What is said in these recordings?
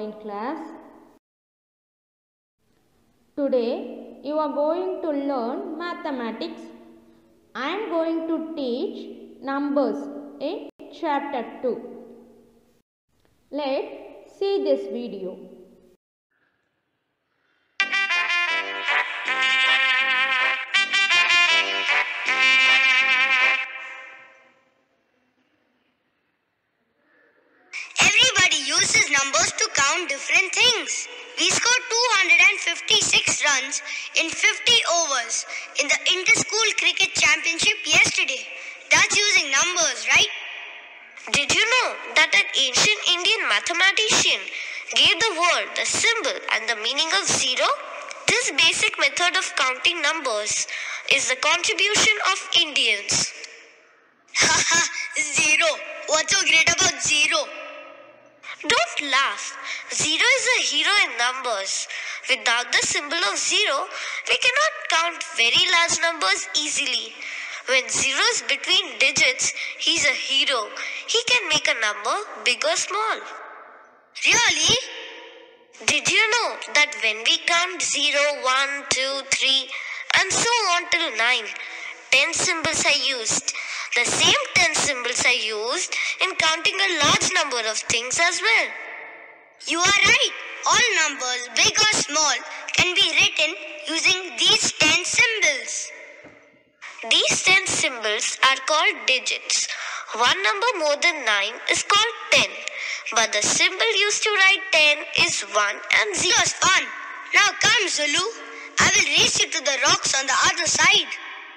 morning class. Today you are going to learn mathematics. I am going to teach numbers in chapter 2. Let's see this video. Everybody uses numbers to count different things. We scored 256 runs in 50 overs in the Inter-School Cricket Championship yesterday. That's using numbers, right? Did you know that an ancient Indian mathematician gave the world the symbol and the meaning of zero? This basic method of counting numbers is the contribution of Indians. Haha, zero. What's so great about zero? Don't laugh. Zero is a hero in numbers. Without the symbol of zero, we cannot count very large numbers easily. When zero is between digits, he's a hero. He can make a number big or small. Really? Did you know that when we count 0, 1, 2, 3, and so on till 9, 10 symbols are used? The same 10 symbols are used in counting a large number of things as well. You are right. All numbers, big or small, can be written using these 10 symbols. These 10 symbols are called digits. One number more than 9 is called 10, but the symbol used to write 10 is 1 and 0. It was fun. Now come, Zulu. I will race you to the rocks on the other side.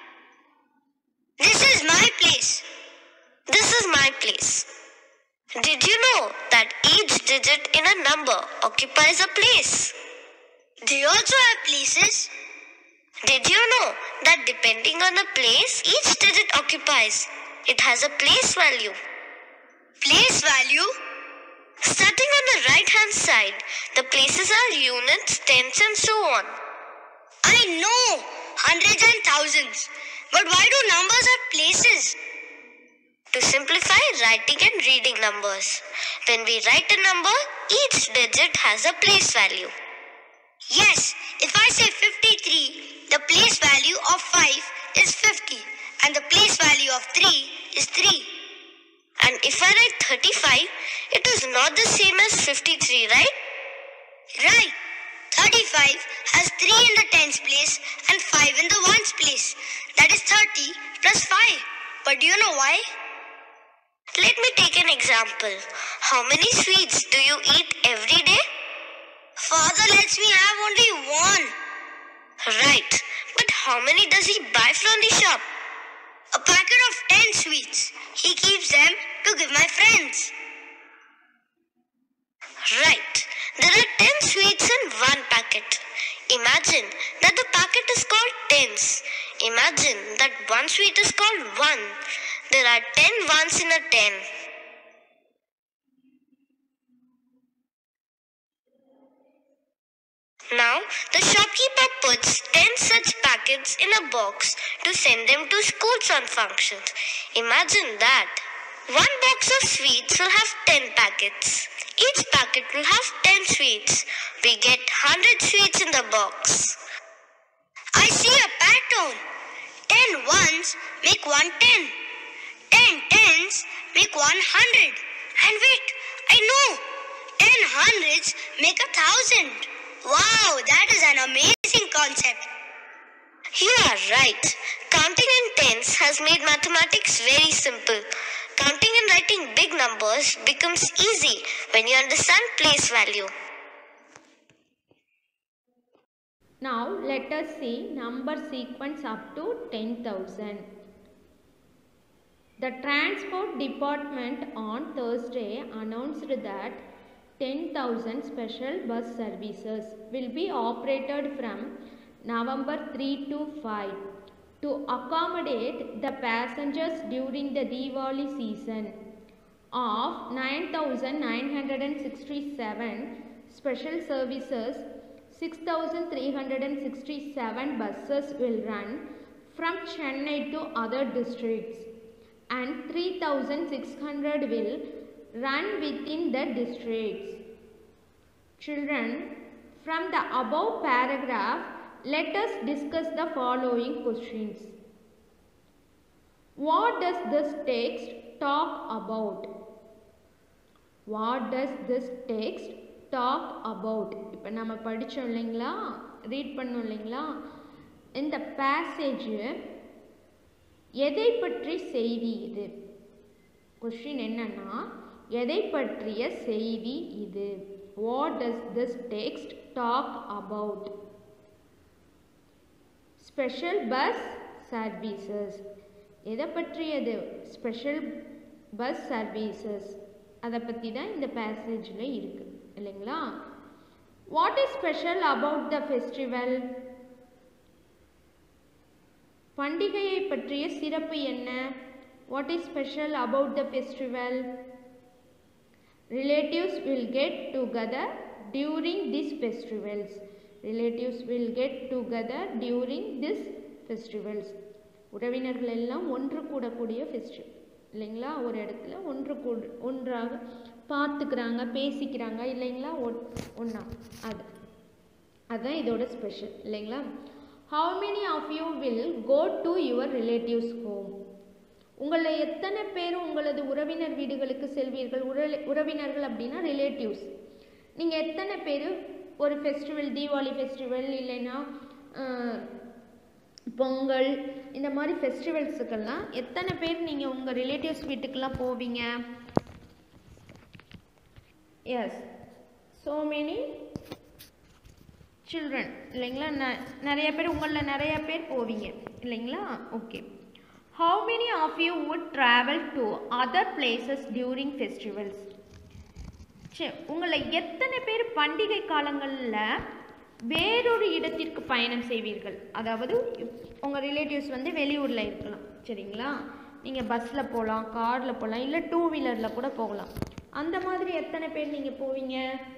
This is my place. This is my place. Did you know that each digit in a number occupies a place? They also have places. Did you know that depending on the place each digit occupies, it has a place value? Place value? Starting on the right hand side, the places are units, tenths, and so on. I know. Hundreds and thousands. But why do numbers have places? To simplify writing and reading numbers. When we write a number, each digit has a place value. Yes, if I say 53, the place value of 5 is 50 and the place value of 3 is 3. And if I write 35, it is not the same as 53, right? Right. 35 has 3 in the tens place and 5 in the ones place. That is 30 plus 5. But do you know why? Let me take an example. How many sweets do you eat every day? Father lets me have only one. Right. But how many does he buy from the shop? A packet of 10 sweets. He keeps them to give my friends. Right. There are 10 sweets in one packet. Imagine that the packet is called tens. Imagine that one sweet is called one. There are 10 ones in a 10. Now, the shopkeeper puts 10 such packets in a box to send them to schools on functions. Imagine that. One box of sweets will have 10 packets. Each packet will have 10 sweets. We get 100 sweets in the box. I see a pattern. 10 ones make one 10. 10 tens make one hundred. And wait, I know. 10 hundreds make a thousand. Wow, that is an amazing concept. You are right. Counting in tens has made mathematics very simple. Counting and writing big numbers becomes easy when you understand place value. Now let us see number sequence up to 10,000. The Transport Department on Thursday announced that 10,000 special bus services will be operated from November 3 to 5 to accommodate the passengers during the Diwali season. Of 9,967 special services, 6,367 buses will run from Chennai to other districts and 3,600 will run within the districts. Children, from the above paragraph, let us discuss the following questions. What does this text talk about? What does this text talk about? இப்போ நம்ம படித்தோம் இல்லைங்களா read பண்ணோம் இல்லைங்களா இந்த passage எதை பற்றி செய்தி இது கொஸ்டின் என்னன்னா எதை பற்றிய செய்தி இது what does this text talk about special bus services எதை பற்றியது ஸ்பெஷல் பஸ் சர்வீசஸ் அதை பற்றி தான் இந்த பேசேஜில் இருக்குது இல்லைங்களா what is special about the festival பண்டிகையை பற்றிய சிறப்பு என்ன what is special about the festival relatives will get together during this festivals relatives will get together during this festivals உறவினர்கள் எல்லாம் ஒன்று கூடக்கூடிய ஃபெஸ்டிவல் இல்லைங்களா ஒரு இடத்துல ஒன்று கூடு ஒன்றாக பார்த்துக்கிறாங்க பேசிக்கிறாங்க இல்லைங்களா ஒன் ஒன்றா அது அதுதான் இதோட ஸ்பெஷல் இல்லைங்களா how many of you will go to your relatives home உங்களை எத்தனை பேர் உங்களது உறவினர் வீடுகளுக்கு செல்வீர்கள் உற உறவினர்கள் அப்படின்னா ரிலேட்டிவ்ஸ் நீங்கள் எத்தனை பேர் ஒரு ஃபெஸ்டிவல் தீபாவளி ஃபெஸ்டிவல் இல்லைன்னா பொங்கல் இந்த மாதிரி ஃபெஸ்டிவல்ஸுக்கெல்லாம் எத்தனை பேர் நீங்கள் உங்கள் ரிலேட்டிவ்ஸ் வீட்டுக்கெல்லாம் போவீங்க எஸ் ஸோ மெனி சில்ட்ரன் இல்லைங்களா ந நிறைய பேர் உங்களில் நிறைய பேர் போவீங்க இல்லைங்களா okay how many of you would travel to other places during festivals சரி உங்களை எத்தனை பேர் பண்டிகை காலங்களில் வேறொரு இடத்திற்கு பயணம் செய்வீர்கள் அதாவது உங்கள் ரிலேட்டிவ்ஸ் வந்து வெளியூரில் இருக்கலாம் சரிங்களா நீங்கள் பஸ்ஸில் போகலாம் காரில் போகலாம் இல்லை டூ வீலரில் கூட போகலாம் அந்த மாதிரி எத்தனை பேர் நீங்கள் போவீங்க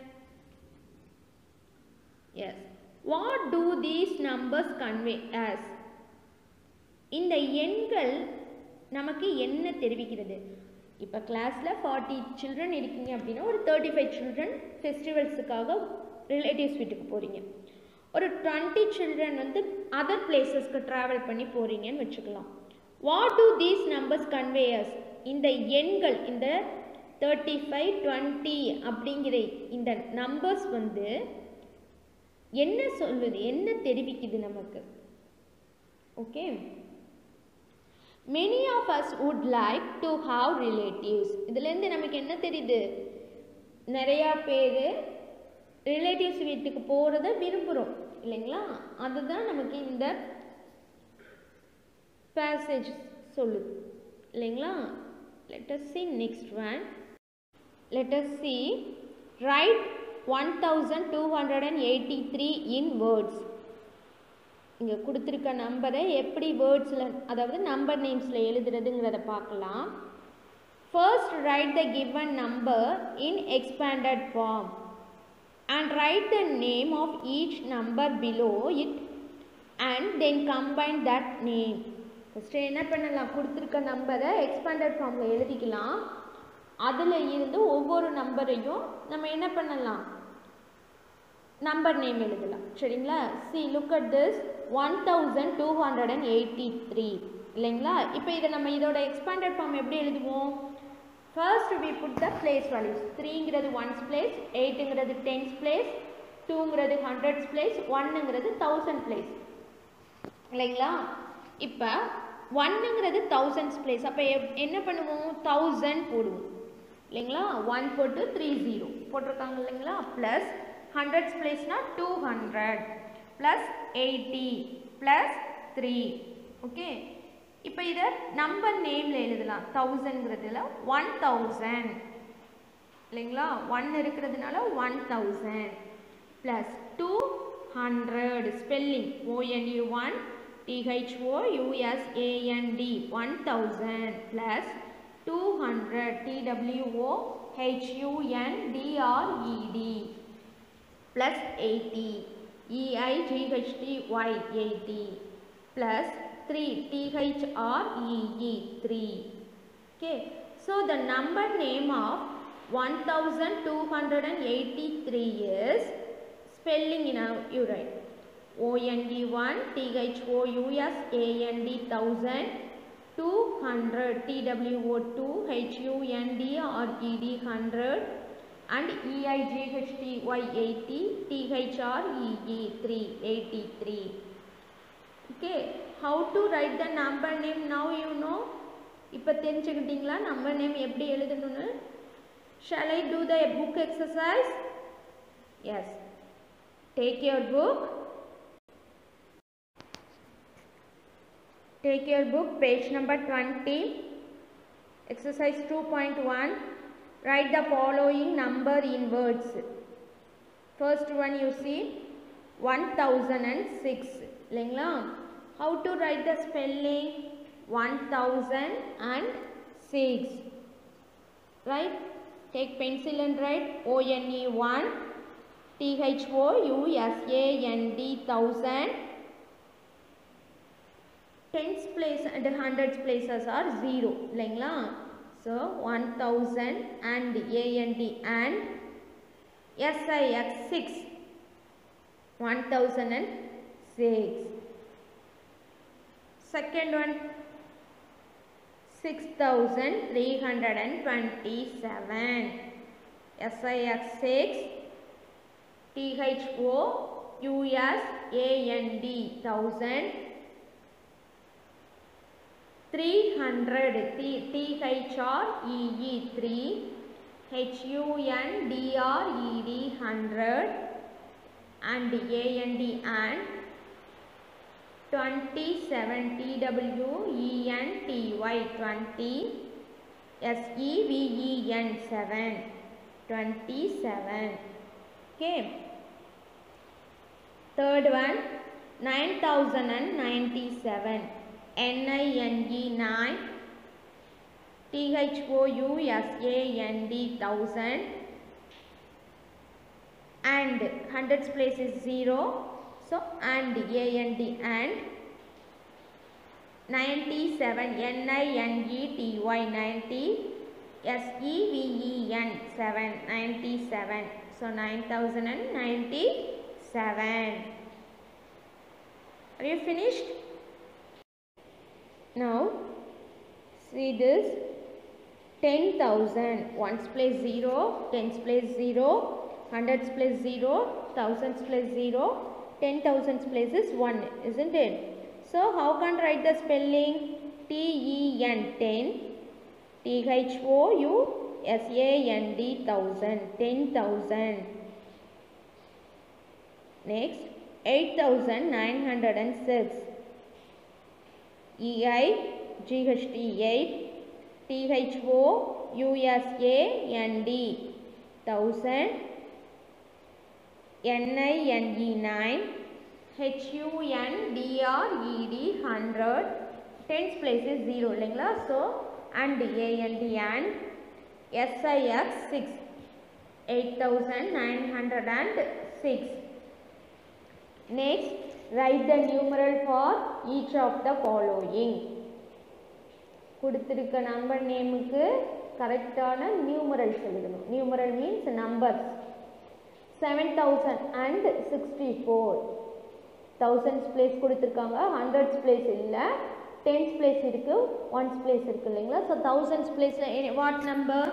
yes what do these numbers convey us இந்த எண்கள் நமக்கு என்ன தெரிவிக்கிறது இப்போ கிளாஸில் ஃபார்ட்டி சில்ட்ரன் இருக்கீங்க அப்படின்னா ஒரு தேர்ட்டி ஃபைவ் சில்ட்ரன் ஃபெஸ்டிவல்ஸுக்காக ரிலேட்டிவ்ஸ் வீட்டுக்கு போகிறீங்க ஒரு டுவெண்ட்டி சில்ட்ரன் வந்து அதர் பிளேசஸ்க்கு ட்ராவல் பண்ணி போகிறீங்கன்னு வச்சுக்கலாம் what do these numbers convey us இந்த எண்கள் இந்த தேர்ட்டி ஃபைவ் டுவெண்ட்டி அப்படிங்கிற இந்த நம்பர்ஸ் வந்து என்ன சொல்லுது என்ன தெரிவிக்குது நமக்கு okay many of us would like to have relatives இதுலேருந்து நமக்கு என்ன தெரியுது நிறையா பேர் ரிலேட்டிவ்ஸ் வீட்டுக்கு போகிறத விரும்புகிறோம் இல்லைங்களா அதுதான் நமக்கு இந்த பேசேஜ் சொல்லுது இல்லைங்களா let's see next one let's see write one thousand two hundred and eighty three in words இங்கே கொடுத்துருக்க நம்பரை எப்படி வேர்ட்ஸில் அதாவது நம்பர் நேம்ஸில் எழுதுறதுங்கிறத பார்க்கலாம் first write the given number in expanded form and write the name of each number below it and then combine that name first என்ன பண்ணலாம் கொடுத்துருக்க நம்பரை எக்ஸ்பேண்டட் ஃபார்மில் எழுதிக்கலாம் அதில் இருந்து ஒவ்வொரு நம்பரையும் நம்ம என்ன பண்ணலாம் நம்பர் நேம் எழுதலாம் சரிங்களா see look at this one thousand two hundred and eighty three இல்லைங்களா இப்போ இதை நம்ம இதோட எக்ஸ்பேண்டட் ஃபார்ம் எப்படி எழுதுவோம் first we put the place values த்ரீங்கிறது ஒன்ஸ் பிளேஸ் எயிட்டுங்கிறது டென்ஸ் பிளேஸ் டூங்கிறது ஹண்ட்ரட்ஸ் பிளேஸ் ஒன்னுங்கிறது தௌசண்ட் பிளேஸ் இல்லைங்களா இப்போ ஒன்னுங்கிறது தௌசண்ட்ஸ் பிளேஸ் அப்போ என்ன பண்ணுவோம் தௌசண்ட் போடுவோம் இல்லைங்களா ஒன் போட்டு த்ரீ ஜீரோ போட்டிருக்காங்க இல்லைங்களா plus hundreds பிளேஸ்னால் two hundred plus eighty plus three okay இப்போ இதை நம்பர் நேமில் எழுதலாம் தௌசண்ட்ங்கிறதுல ஒன் தௌசண்ட் இல்லைங்களா ஒன் இருக்கிறதுனால one thousand plus two hundred spelling ஓஎன்யூ one DHO யூஎஸ்ஏஎன்டி one thousand plus two hundred TWO HUNDRED plus eighty இஐஜிஹெச்டிஒய் eighty plus 3 THREE 3 okay so the number name of 1283 is spelling in a you write OND1 THOUS AND 1000 200 TWO2 HUND RED 100 and EIGHTY 80 THREE 383 okay how to write the number name now you know இப்போ தெரிஞ்சுக்கிட்டீங்களா number name எப்படி எழுதணும்னு shall I do the book exercise yes take your book Take your book, page number 20, exercise 2.1. Write the following number in words. First one you see 1006. இல்லைங்களா how to write the spelling 1006 right take pencil and write o n e 1 t h o u s a n d thousand tens place and hundreds places are zero இல்லைங்களா so 1000 and a n d and s i x 6 1006 second one 6327 SIX 6 THO US AND 1000 300 THREE 3 HUNDRED 100 and AND and 27 TWENTY 20 SEVEN 7 27 okay third one 9097 NINE 9 THOUSAND 1000 and hundreds place is 0 so and AND and 97 NINETY 90 SEVEN 7 97 so 9097 are you finished now see this 10,000 ones place 0 tens place 0 hundreds place 0 thousands place 0 ten thousands place is 1 isn't it so how can write the spelling T E N 10 T H O U S A N D thousand ten thousand next 8906 E I G H T 8 T H O U S A N D thousand N I N E 9 H U N D R E D 100 tens place is 0 இல்லைங்களா so and A N D and S I X 6 8906 next write the numeral for each of the following கொடுத்திருக்க number நேமுக்கு கரெக்டான numerals எழுதணும் numeral means numbers seven thousand and sixty four thousands place கொடுத்துருக்காங்க hundreds place இல்லை tens place இருக்குது ones place இருக்குது இல்லைங்களா so thousands பிளேஸில் what number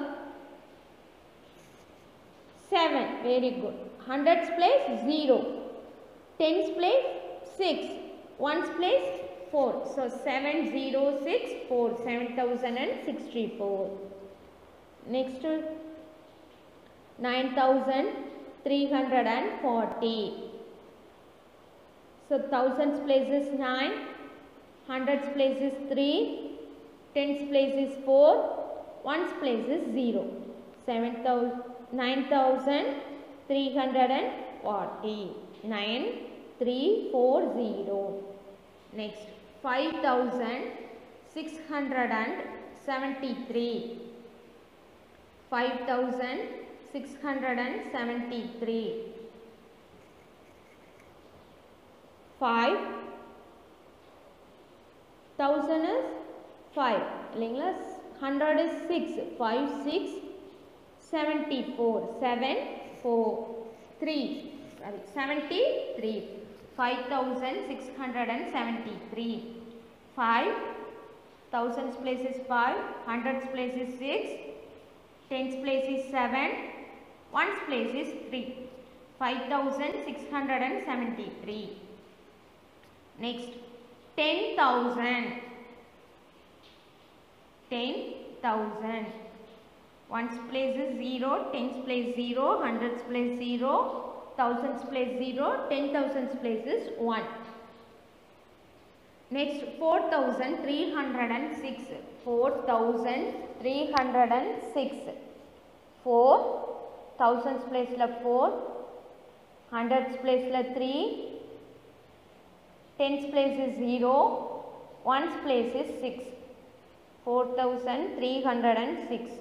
seven very good hundreds place zero tens place six ones place four so seven zero six four seven thousand and sixty four next nine thousand 340 so thousands place is 9 hundreds place is 3 tens place is 4 ones place is 0 7000 9340 9340 next 5673 5000 673 5 1000 is 5 இல்லைங்களா 100 is 6 5 6 74 7 4 3 sorry 73 5673 5 thousands place is 5 hundreds place is 6 tens place is 7 ones place is 3 5673 next 10000 10000 ones place is 0 tens place 0 hundreds place 0 thousands place 0 ten thousands place is 1 next 4306 4306 4 thousands place la 4 hundreds place la 3 tens place is 0 ones place is 6 4306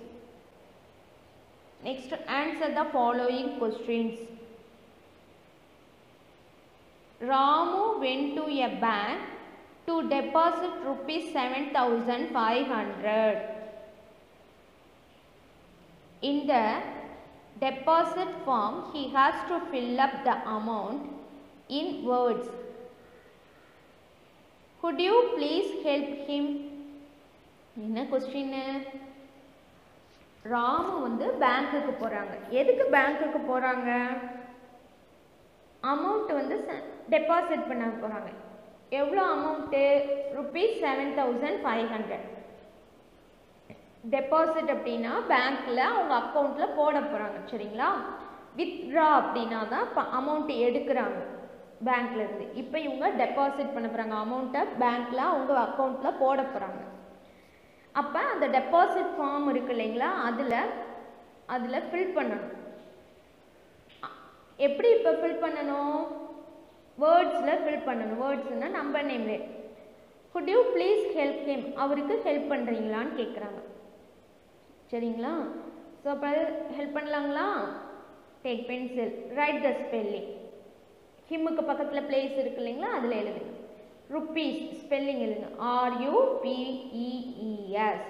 next answer the following questions Ramu went to a bank to deposit rupees 7500 in the deposit form he has to fill up the amount in words could you please help him என்ன கொஸ்டின்னு ராமு வந்து பேங்க்குக்கு போகிறாங்க எதுக்கு பேங்க்குக்கு போகிறாங்க amount வந்து deposit பண்ண போகிறாங்க எவ்வளோ amount rupees seven thousand five hundred deposit அப்படின்னா பேங்க்கில் அவங்க அக்கௌண்ட்டில் போட போகிறாங்க சரிங்களா வித்ட்ரா அப்படின்னா தான் இப்போ அமௌண்ட் எடுக்கிறாங்க பேங்க்லேருந்து இப்போ இவங்க டெபாசிட் பண்ண போகிறாங்க அமௌண்ட்டை பேங்க்கில் அவங்க அக்கௌண்ட்டில் போட போகிறாங்க அப்போ அந்த டெபாசிட் ஃபார்ம் இருக்கு இல்லைங்களா அதில் அதில் ஃபில் பண்ணணும் எப்படி இப்போ ஃபில் பண்ணணும் வேர்ட்ஸில் ஃபில் பண்ணணும் வேர்ட்ஸ்னால் number நேம்லே good you please help him அவருக்கு ஹெல்ப் பண்ணுறீங்களான்னு கேட்குறாங்க சரிங்களா ஸோ அப்போ ஹெல்ப் பண்ணலாங்களா டேக் பென்சில் ரைட் த ஸ்பெல்லிங் ஹிம்முக்கு பக்கத்தில் பிளேஸ் இருக்கு இல்லைங்களா அதில் எழுதுங்க ருப்பீஸ் ஸ்பெல்லிங் எழுதுங்க ஆர்யூபிஇஇஎஸ்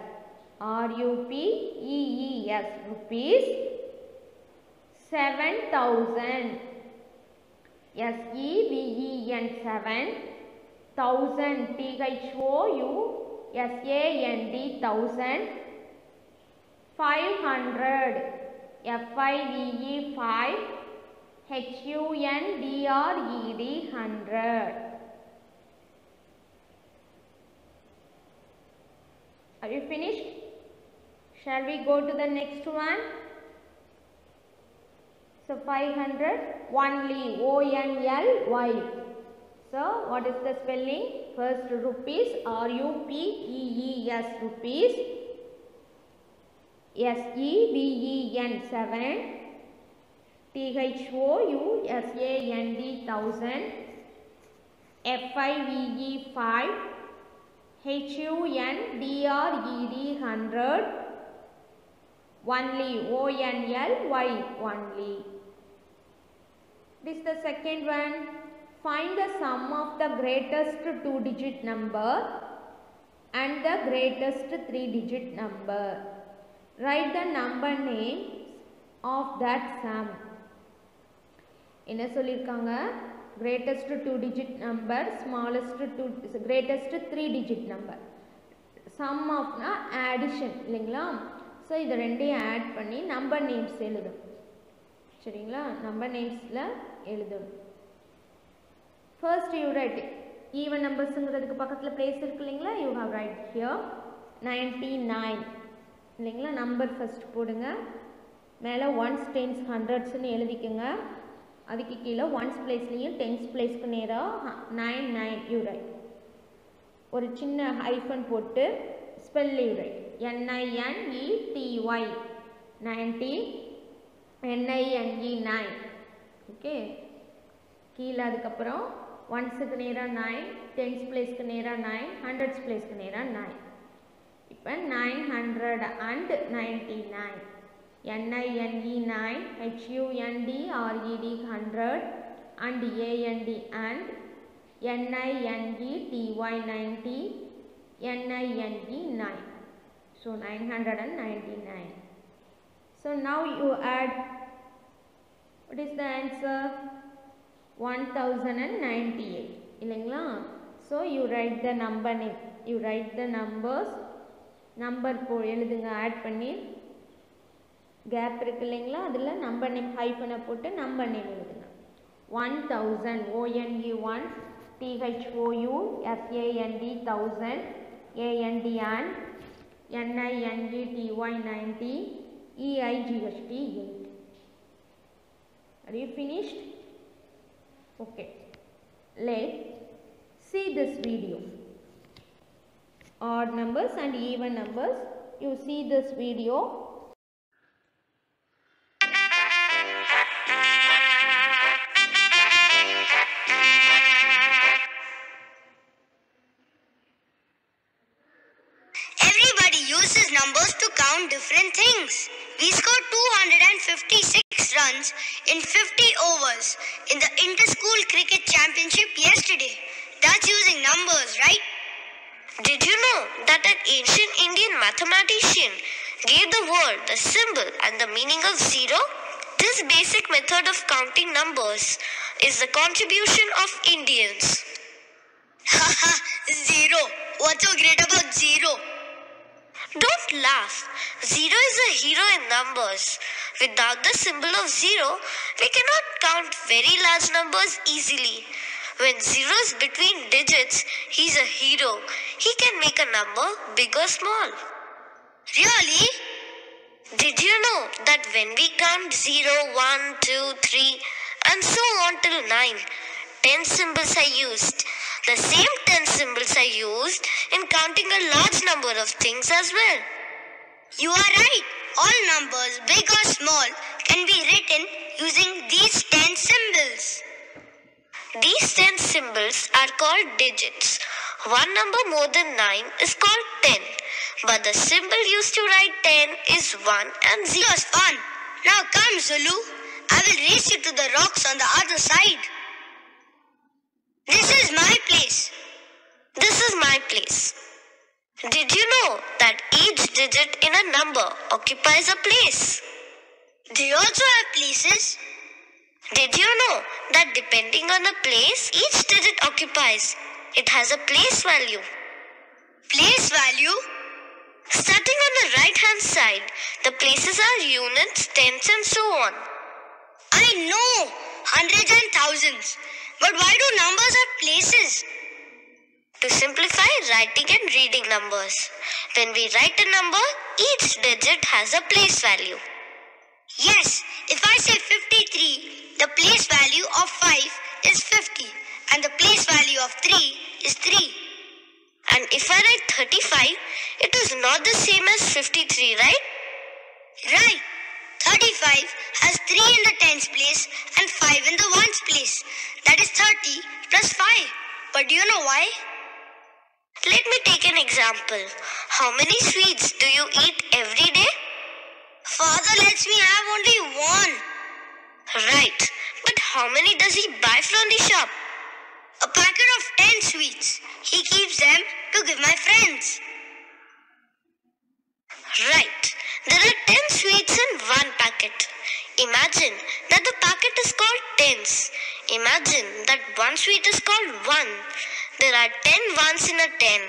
ஆர்யூபிஇஇஎஸ் rupees seven thousand SEVEN seven thousand டிஹெச்ஓயு S A N D thousand five hundred F I V E five HUNDRED hundred Are you finished? Shall we go to the next one? So 500 only O N L Y. So what is the spelling? First rupees R U P E E S rupees. S E V E N 7 T H O U S A N D thousand F I V E 5 H U N D R E D hundred only O N L Y only. This is the second one. Find the sum of the greatest two digit number and the greatest three digit number. Write the number names of that sum. என்ன சொல்லியிருக்காங்க greatest two digit number smallest two greatest three digit number sum ஆஃப்னா addition இல்லைங்களா so இதை ரெண்டையும் add பண்ணி number names எழுதணும் சரிங்களா number நேம்ஸில் எழுதணும் ஃபர்ஸ்ட் யூ ரைட் ஈவன் நம்பர்ஸுங்கிறதுக்கு பக்கத்தில் பிளேஸ் இருக்கு இல்லைங்களா you have write here ninety nine இல்லைங்களா நம்பர் ஃபஸ்ட் போடுங்க மேலே ஒன்ஸ் டென்ஸ் ஹண்ட்ரட்ஸ்னு எழுதிக்கோங்க அதுக்கு கீழே ஒன்ஸ் பிளேஸ்லேயும் டென்ஸ் பிளேஸ்க்கு நேராக நைன் நைன் யூ ரைட் ஒரு சின்ன ஹைஃபன் போட்டு spell you write N I N E T Y ninety N I N E nine okay கீழே அதுக்கப்புறம் ஒன்ஸுக்கு நேராக நைன் டென்ஸ் பிளேஸ்க்கு நேராக நைன் ஹண்ட்ரட்ஸ் பிளேஸ்க்கு நேராக நைன் இப்போ nine hundred and ninety nine NINE 9 HUND RED 100 and AND and NINE TY 90 NINE 9 so 999 So now you add, what is the answer? 1098 இல்லைங்களா so you write the number name you write the numbers number போ எழுதுங்க add பண்ணி gap இருக்கு இல்லைங்களா அதில் number name ஹைஃபனை போட்டு number name எழுதுங்க one thousand O N E one T H O U S A N D thousand A N D and N I N G T Y ninety E I G H T eight Are you finished? Okay. Let's see this video. Odd numbers and even numbers. You see this video. Everybody uses numbers to count different things. We scored 256 runs in 50 overs in the Inter-School Cricket Championship yesterday. That's using numbers, right? Did you know that an ancient Indian mathematician gave the world the symbol and the meaning of zero? This basic method of counting numbers is the contribution of Indians. Haha, zero. What's so great about zero? Don't laugh. Zero is a hero in numbers. Without the symbol of zero, we cannot count very large numbers easily. When zero is between digits, he's a hero. He can make a number big or small. Really? Did you know that when we count 0, 1, 2, 3, and so on till 9, 10 symbols are used? The same 10 symbols are used in counting a large number of things as well. You are right. All numbers, big or small, can be written using these 10 symbols. These 10 symbols are called digits. One number more than 9 is called 10, but the symbol used to write 10 is 1 and 0. It was fun. Now come, Zulu. I will race you to the rocks on the other side. This is my place. This is my place. Did you know that each digit in a number occupies a place? They also have places. Did you know that depending on the place each digit occupies, it has a place value? Place value? Starting on the right hand side, the places are units, tenths, and so on. I know. Hundreds and thousands. But why do numbers have places? To simplify writing and reading numbers, when we write a number, each digit has a place value. Yes, if I say 53, the place value of 5 is 50 and the place value of 3 is 3. And if I write 35, it is not the same as 53, right? Right. 35 has 3 in the tens place and 5 in the ones place. That is 30 plus 5. But do you know why? Let me take an example. How many sweets do you eat every day? Father lets me have only one. Right. But how many does he buy from the shop? A packet of 10 sweets. He keeps them to give my friends. Right. There are 10 sweets in one packet. Imagine that the packet is called tens. Imagine that one sweet is called one. There are 10 ones in a 10.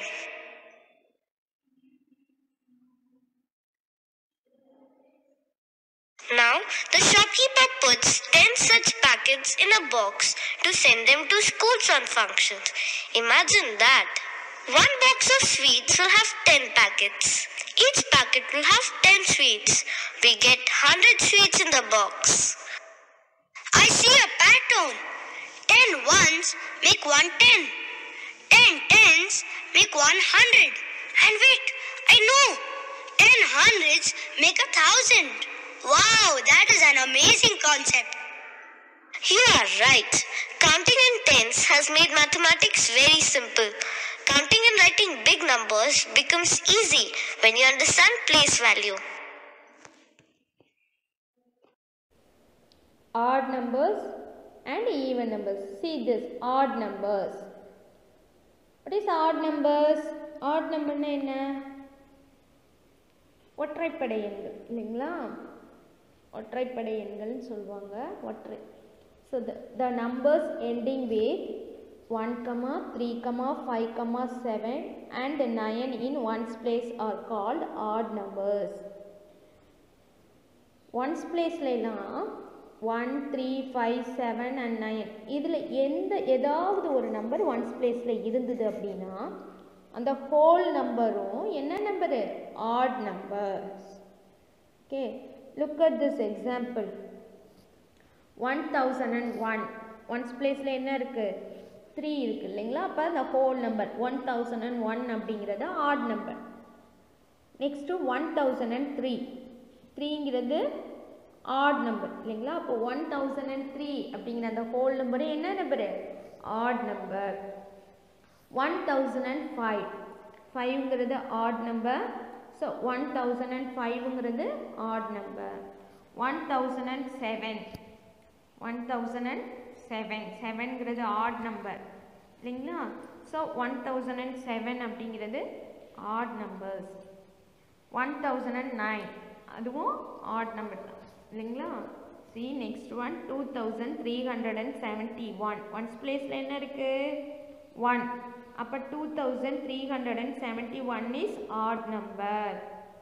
Now, the shopkeeper puts 10 such packets in a box to send them to schools on functions. Imagine that. One box of sweets will have 10 packets. Each packet will have 10 sweets. We get 100 sweets in the box. I see a pattern. 10 ones make one 10. 10 tens make 100. And wait, I know. 10 hundreds make a thousand. Wow, that is an amazing concept. You are right. Counting in tens has made mathematics very simple. Counting and writing big numbers becomes easy when you understand place value. Odd numbers and even numbers. See this odd numbers. What is odd numbers? Odd number என்ன ஒற்றைப்படை எண்கள் இல்லைங்களா ஒற்றைப்படை எண்கள்னு சொல்லுவாங்க ஒற்றை so the the numbers ending with one comma three comma five comma seven and nine in one's place are called odd numbers one's பிளேஸ்லாம் one three five seven and nine இதில் எந்த ஏதாவது ஒரு நம்பர் ஒன்ஸ் பிளேஸில் இருந்தது அப்படின்னா அந்த whole நம்பரும் என்ன number odd numbers okay look at this example one thousand and one one's பிளேஸில் என்ன இருக்குது த்ரீ இருக்குது இல்லைங்களா அப்போ அந்த whole number one thousand and one அப்படிங்கிறது odd number next one thousand and three த்ரீங்கிறது ஆட் நம்பர் இல்லைங்களா அப்போ ஒன் தௌசண்ட் அண்ட் த்ரீ அப்படிங்கிற அந்த ஹோல் நம்பரு என்ன number odd number one thousand and five ஃபைவ்ங்கிறது odd number so one thousand and ஃபைவ்ங்கிறது odd number one thousand and seven one thousand and seven செவன்கிறது odd number இல்லைங்களா so one thousand and seven அப்படிங்கிறது odd numbers one thousand and nine அதுவும் odd number தான் இல்லைங்களா see next one two thousand three hundred and seventy one one's பிளேஸில் என்ன இருக்குது one அப்போ two thousand three hundred and seventy one is odd number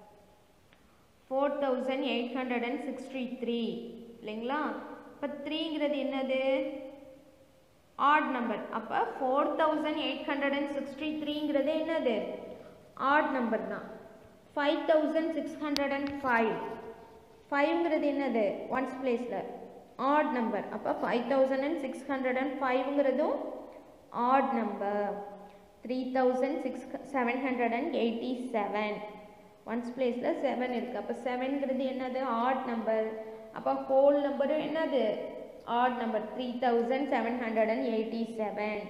four thousand eight hundred and sixty three இல்லைங்களா இப்போ த்ரீங்கிறது என்னது ஆட் நம்பர் அப்போ four thousand eight hundred and sixty த்ரீங்கிறது என்னது ஆட் நம்பர் தான் five thousand six hundred and five ஃபைவ்ங்கிறது என்னது ஒன்ஸ் பிளேஸில் ஆட் நம்பர் அப்போ five thousand and six hundred and ஃபைவ்ங்கிறதும் odd number three thousand six seven hundred and eighty seven one's பிளேஸில் seven இருக்குது அப்போ செவன்கிறது என்னது ஆட் நம்பர் அப்போ ஹோல் நம்பரும் என்னது odd number three thousand seven hundred and eighty seven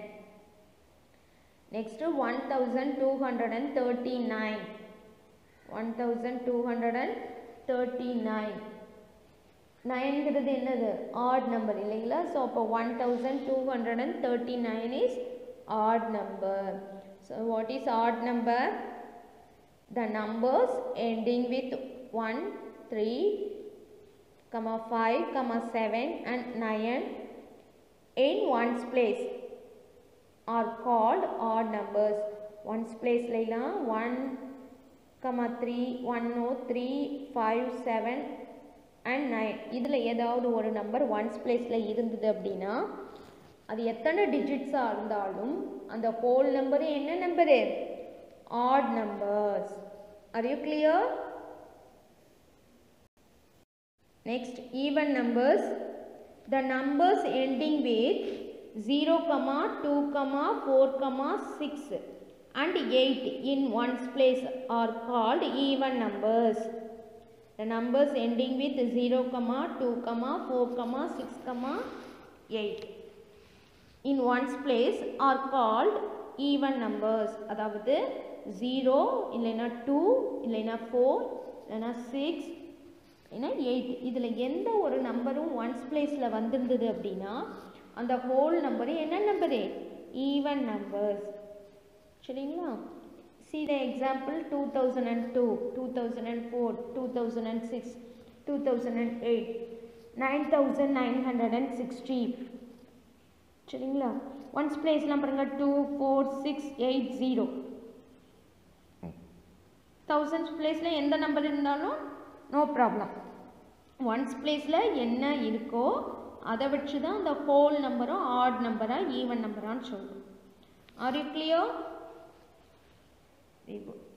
next one thousand two hundred and thirty nine one thousand two hundred and thirty nine நைன்கிறது என்னது odd number இல்லைங்களா ஸோ அப்போ one thousand two hundred and thirty nine is odd number. So what is odd number? The numbers ending with 1, 3, comma 5, comma 7 and 9 in one's place are called odd numbers. One's place லைலா 1, comma 3, 1, no, 3, 5, 7 and 9 இதில் ஏதாவது ஒரு number once பிளேஸில் இருந்தது அப்படின்னா அது எத்தனை டிஜிட்ஸாக இருந்தாலும் அந்த ஹோல் நம்பரு என்ன number odd numbers are you clear next even numbers the numbers ending with zero comma two comma four comma six and eight in one's place are called even numbers the numbers ending with zero comma two comma four comma six comma eight in one's place are called even numbers அதாவது 0 இல்லைனா 2 இல்லைனா 4 இல்லைனா 6 இல்லைனா 8 இதில் எந்த ஒரு நம்பரும் once பிளேஸில் வந்திருந்தது அப்படின்னா அந்த ஹோல் நம்பரு என்ன நம்பரு ஈவன் நம்பர்ஸ் சரிங்களா see the example 2002 2004 2006 2008 9960 சரிங்களா ஒன்ஸ் பிளேஸ்லாம் பாருங்கள் two four six eight zero thousands பிளேஸில் எந்த நம்பர் இருந்தாலும் நோ ப்ராப்ளம் ஒன்ஸ் பிளேஸில் என்ன இருக்கோ அதை வச்சு தான் அந்த ஹோல் நம்பரும் ஆட் நம்பராக ஈவன் நம்பரான்னு சொல்லுவோம் are you clear very good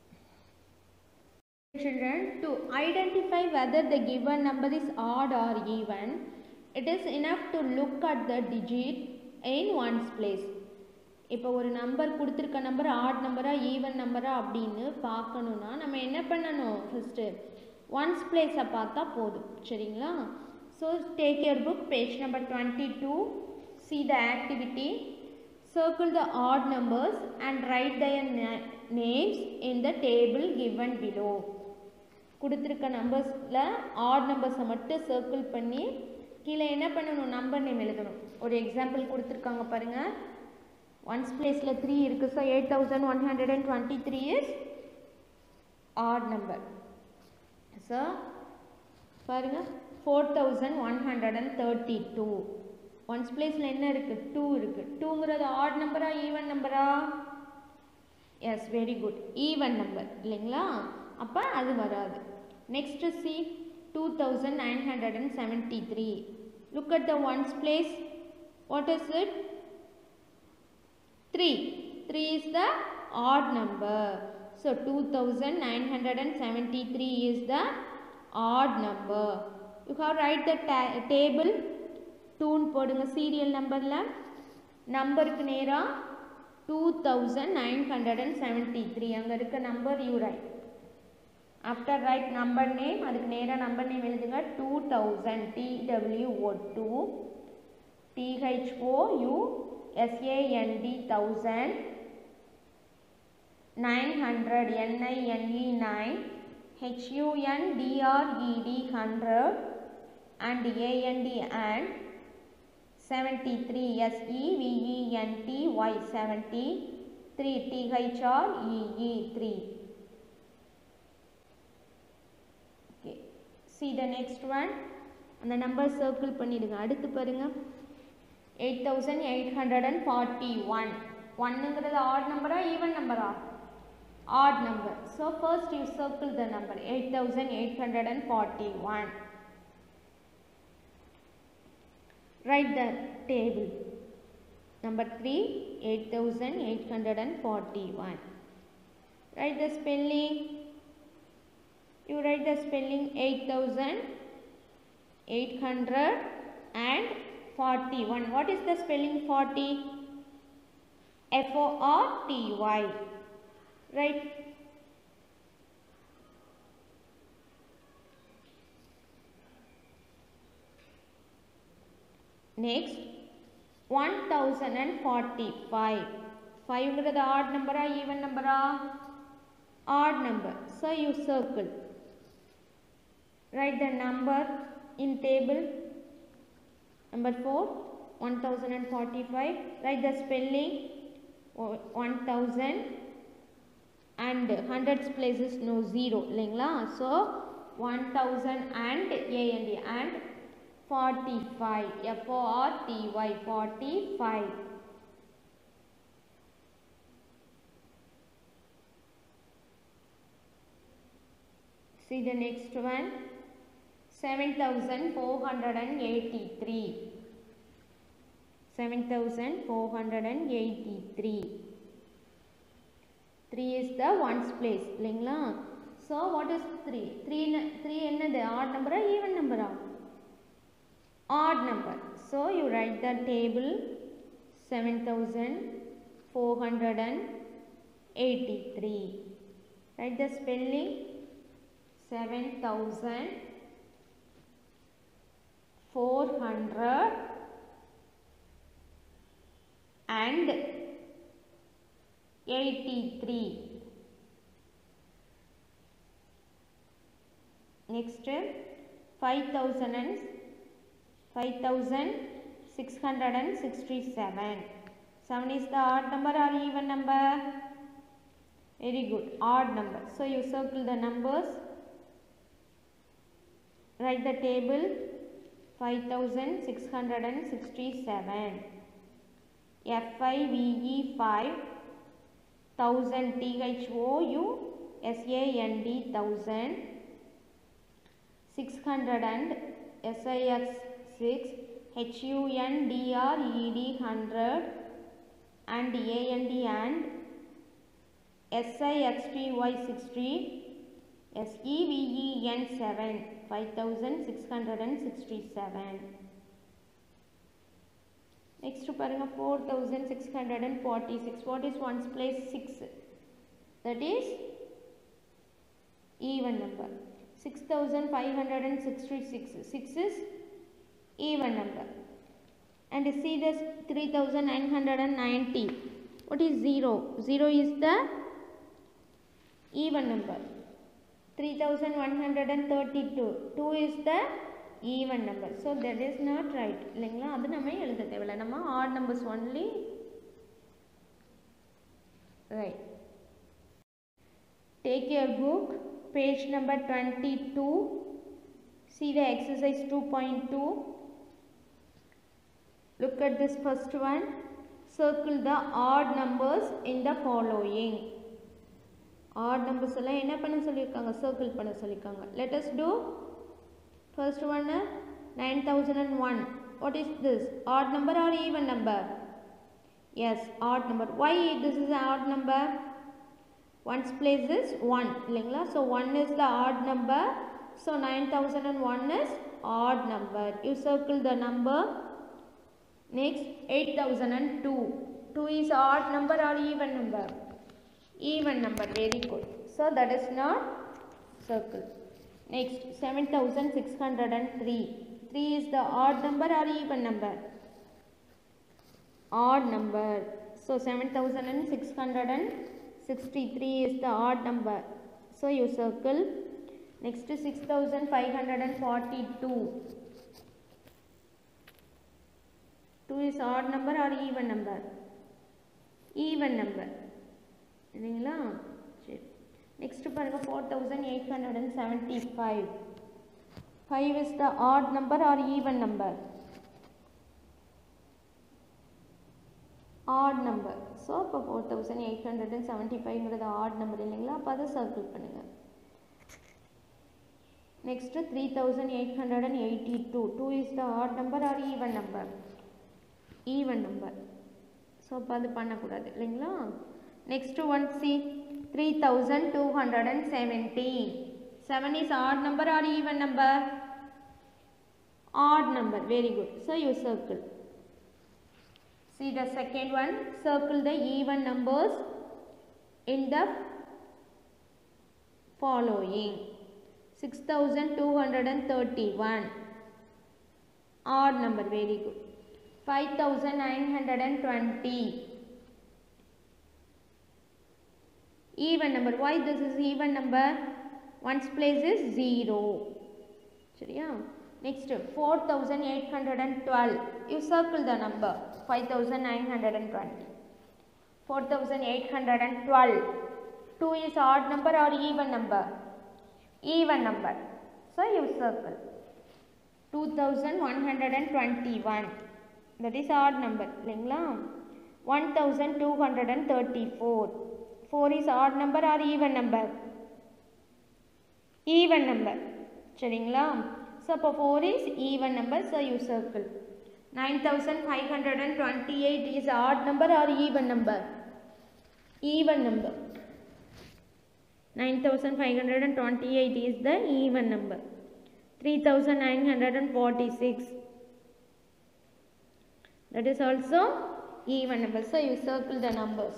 children to identify whether the given number is odd or even it is enough to look at the digit in one's place இப்போ ஒரு நம்பர் கொடுத்துருக்க number add நம்பரா even நம்பரா அப்படின்னு பார்க்கணுன்னா நம்ம என்ன பண்ணணும் ஃபஸ்ட்டு ஒன்ஸ் பிளேஸை பார்த்தா போதும் சரிங்களா so take your book page number twenty two see the activity circle the odd numbers and write their na- names in the table given below கொடுத்துருக்க நம்பர்ஸில் ஆட் நம்பர்ஸை மட்டும் சர்க்கிள் பண்ணி கீழே என்ன பண்ணணும் நம்பர் நேம் எழுதணும் ஒரு எக்ஸாம்பிள் கொடுத்துருக்காங்க பாருங்கள் ஒன்ஸ் பிளேஸில் த்ரீ இருக்குது so eight thousand one hundred and twenty three is odd number so பாருங்க four thousand one hundred and thirty two one's பிளேஸில் என்ன இருக்குது டூ இருக்குது டூங்கிறது ஆட் நம்பரா ஈவன் நம்பரா yes very good even number இல்லைங்களா அப்போ அது வராது next see two thousand nine hundred and seventy three look at the one's place what is it three three is the odd number so two thousand nine hundred and seventy three is the odd number you have right the table டூன்னு போடுங்க serial நம்பரில் நம்பருக்கு நேராக two thousand nine hundred and seventy three அங்கே இருக்க number you right after right number name அதுக்கு நேராக number name எழுதுங்க two thousand TWO two DHO you எஸ்ஏஎன்டி thousand nine hundred N I N E nine HUNDRED hundred and AND and 73 S E V E N T Y 70 3 T H R E E 3 okay see the next one அந்த number circle பண்ணிடுங்க அடுத்து பாருங்க eight thousand eight hundred and forty one ஒன்னுங்கிறது odd நம்பரா even நம்பரா odd number so first you circle the number eight thousand eight hundred and forty one write the table number 3 8841 write the spelling you write the spelling 8800 and 41 what is the spelling 40 f o r t y right Next, 1045. 5 is the odd number or even number? Odd number. So, you circle. Write the number in table. Number 4, 1045. Write the spelling 1000 and hundreds places no zero. So, 1000 and A and D and 45 F O R T Y 45 see the next one 7483 7483 3 is the ones place இல்லைங்களா so what is 3 3 3 என்னது odd number even number odd number. So you write the table 7483. Write the spelling 7400 and 83. Next 5000 and 5667. 7 is the odd number or even number? Very good, odd number. So you circle the numbers. Write the table 5667. F-I-V-E 5 1000 T-H-O-U S-A-N-D 1000 600 and S-I-X 6 H U N D R E D 100 and A N D and S I X T Y 60 S E V E N 7 5667 next பாருங்க 4646 what is ones place 6 that is even number 6566 6 is even number and see this 3990 what is 0 0 is the even number 3132 2 is the even number so that is not right இல்லைங்களா அது நம்ம எழுத தேவையில்லை நம்ம odd numbers only right take your book page number 22 See the exercise 2.2. Look at this first one. Circle the odd numbers in the following. Odd numbers எல்லாம் என்ன பண்ண சொல்லியிருக்காங்க circle பண்ண சொல்லியிருக்காங்க let us do first one 9001 what is this odd number or even number yes odd number why this is an odd number ones place is 1 இல்லைங்களா so 1 is the odd number so 9001 is odd number you circle the number next 8002 2 is odd number or even number even number very good so that is not circle next 7603 3 is the odd number or even number odd number so 7663 is the odd number so you circle next 6542 2 is odd number or even number even number இல்லைங்களா சரி next பாருங்க four thousand eight hundred and seventy five five is the odd number or even number odd number so அப்போ four thousand eight hundred and seventy ஃபைவ்ங்கிறது odd number இல்லைங்களா அப்போ அதை circle பண்ணுங்கள் next three thousand eight hundred and eighty two two is the odd number or even number even number so அப்போ அது பண்ணக்கூடாது இல்லைங்களா next one see three thousand two hundred and seventy seven is odd number or even number odd number very good so you circle See the second one, circle the even numbers in the following. 6231 odd number very good 5920 even number why this is even number ones place is 0 சரியா next 4812 you circle the number 5920 4812 2 is odd number or even number even number so you circle 2121 that is odd number இல்லைங்களா 1234 4 is odd number or even number even number சரிங்களா so அப்போ 4 is even number so you circle 9528 is odd number or even number even number 9528 is the even number 3946 that is also even number so you circle the numbers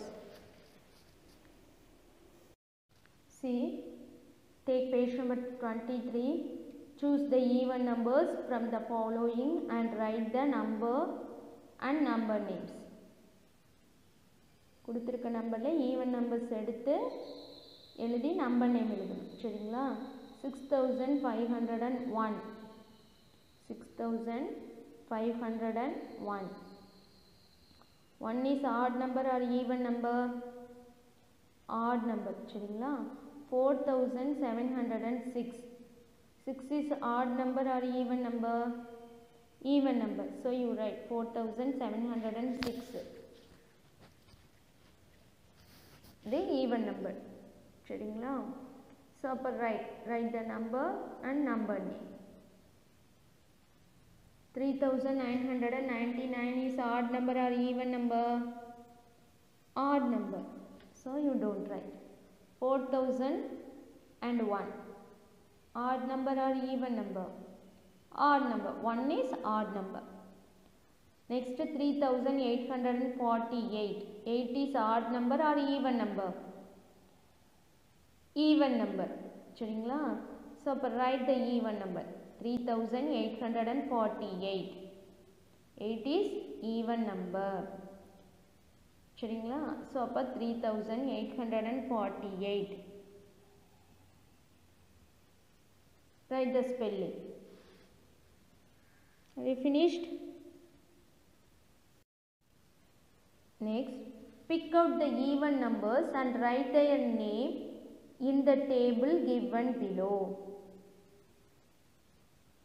see take page number 23 choose the even numbers from the following and write the number and number names கொடுத்துருக்க நம்பரில் even numbers எடுத்து எழுதி number name எழுதணும் சரிங்களா six thousand five hundred and one six thousand five hundred and one one is odd number or even number odd number சரிங்களா four thousand seven hundred and six six is odd number or even number even number so you write four thousand seven hundred and six இது even number சரிங்களா so அப்போ write write the number and number name three thousand nine hundred and ninety nine is odd number or even number odd number so you don't write four thousand and one odd number or even number odd number 1 is odd number next 3848 8 is odd number or even number even number சரிங்களா so அப்போ write the even number three thousand eight hundred and forty eight eight is even number சரிங்களா so அப்போ three thousand eight hundred and forty eight write the spelling have you finished next pick out the even numbers and write their name in the table given below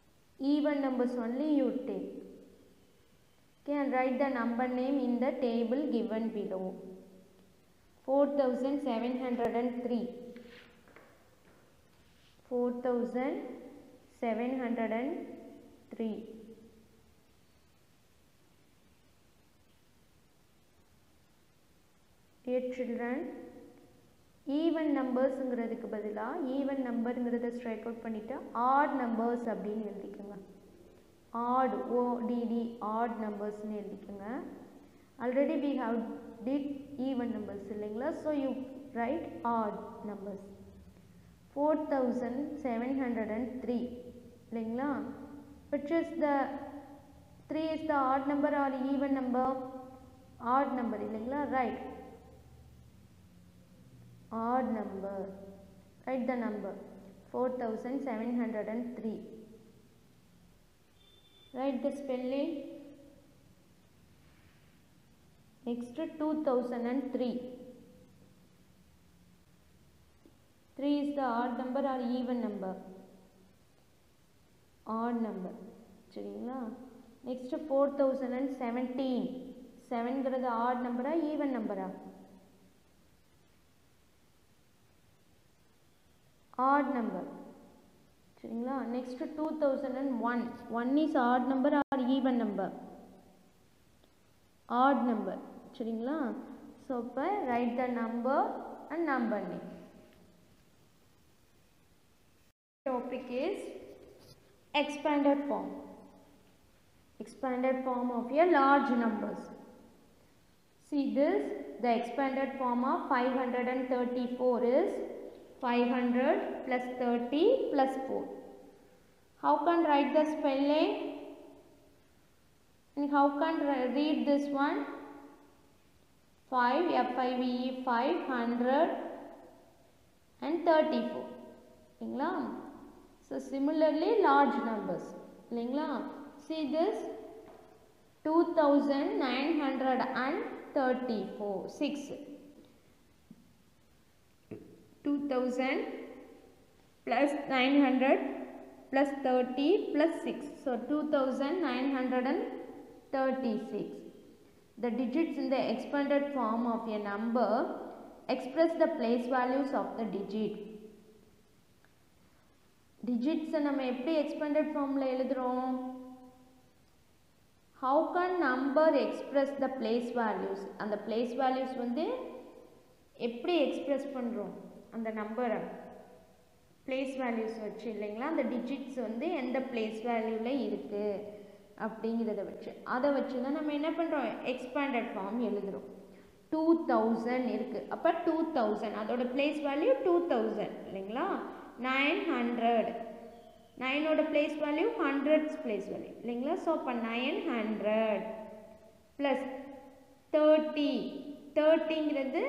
even numbers only you take okay and write the number name in the table given below 4703 4703 dear children even நம்பர்ஸுங்கிறதுக்கு பதிலாக even நம்பருங்கிறத strike out பண்ணிவிட்டு odd numbers அப்படின்னு எழுதிக்கோங்க odd O D D odd நம்பர்ஸ்னு எழுதிக்கோங்க already we have did even numbers இல்லைங்களா so you write odd numbers four thousand seven hundred and three இல்லைங்களா which is the three is the odd number or even number odd number இல்லைங்களா write odd number write the number 4703 write the spelling next 2003 3 is the odd number or even number odd number சரிங்களா next four thousand and seventeen செவன்கிறது odd நம்பரா even நம்பரா odd number சரிங்களா next two thousand and one one is odd number or even number odd number சரிங்களா so இப்போ write the number and number name topic is expanded form expanded form of a large numbers see this the expanded form of 534 is 500 plus 30 plus 4. How can write the spelling? And how can read this one? 5, F-I-V-E, 500 and 34. இல்லைங்களா So similarly large numbers. இல்லைங்களா See this 2934, 6. 2000 plus 900 plus 30 plus 6. So 2936. The digits in the expanded form of a number express the place values of the digit. digits நம்ம எப்படி expanded formல எழுதுறோம் how can number express the place values அந்த place values வந்து எப்படி express பண்ணுறோம் அந்த நம்பரை place values வச்சு இல்லைங்களா அந்த டிஜிட்ஸ் வந்து எந்த பிளேஸ் வேல்யூவில் இருக்குது அப்படிங்கிறத வச்சு அதை வச்சு தான் நம்ம என்ன பண்ணுறோம் எக்ஸ்பேண்டட் ஃபார்ம் எழுதுகிறோம் டூ தௌசண்ட் இருக்குது அப்போ டூ தௌசண்ட் அதோட பிளேஸ் வேல்யூ டூ தௌசண்ட் இல்லைங்களா நைன் ஹண்ட்ரட் நைனோட place value hundreds place value இல்லைங்களா ஸோ அப்போ நைன் ஹண்ட்ரட் ப்ளஸ் தேர்ட்டி தேர்ட்டிங்கிறது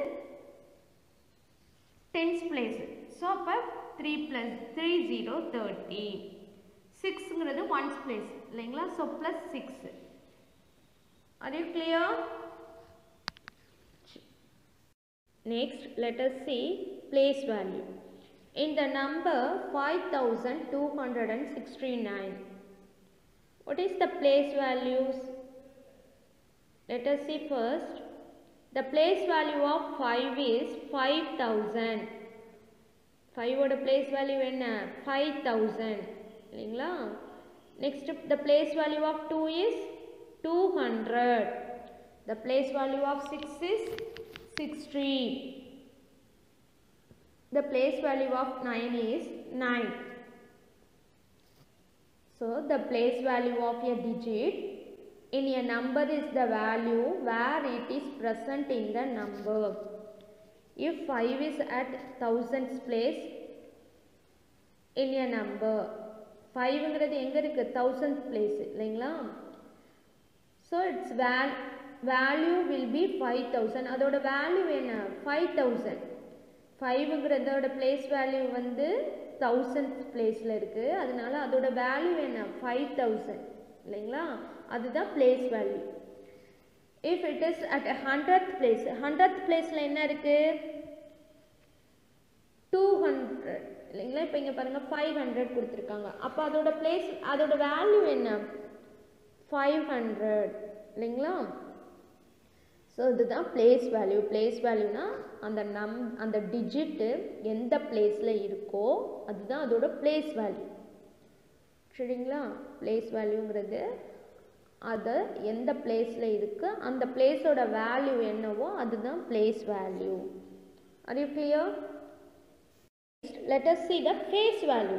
டென்ஸ் பிளேஸ் ஸோ அப்போ three plus three zero thirty சிக்ஸுங்கிறது ஒன்ஸ் பிளேஸ் இல்லைங்களா so plus six are you clear next let us see place value in the number 5269 what is the place values let us see first the place value of 5 is 5000 5 ஓட place value என்ன 5000 இல்லைங்களா next the place value of 2 is 200 the place value of 6 is 60 the place value of 9 is 9 so the place value of a digit in a number is the value where it is present in the number if 5 is at thousands place in a number 5ங்கிறது எங்கே இருக்குது thousands place இல்லைங்களா so it's val value will be five thousand அதோட value என்ன five thousand ஃபைவுங்கிறதோட place value வந்து thousand பிளேஸில் இருக்குது அதனால அதோட வேல்யூ என்ன ஃபைவ் தௌசண்ட் இல்லைங்களா அதுதான் place value if it is at hundred place hundred பிளேஸில் என்ன இருக்குது டூ ஹண்ட்ரட் இல்லைங்களா இப்போ இங்கே பாருங்கள் ஃபைவ் ஹண்ட்ரட் கொடுத்துருக்காங்க அப்போ அதோட பிளேஸ் அதோட வேல்யூ என்ன ஃபைவ் ஹண்ட்ரட் இல்லைங்களா ஸோ இதுதான் பிளேஸ் வேல்யூ பிளேஸ் வேல்யூனா அந்த நம் அந்த டிஜிட்டு எந்த பிளேஸில் இருக்கோ அதுதான் அதோட பிளேஸ் வேல்யூ சரிங்களா பிளேஸ் வேல்யூங்கிறது அது எந்த பிளேஸில் இருக்குது அந்த பிளேஸோட வேல்யூ என்னவோ அதுதான் place value are you clear let us see the face value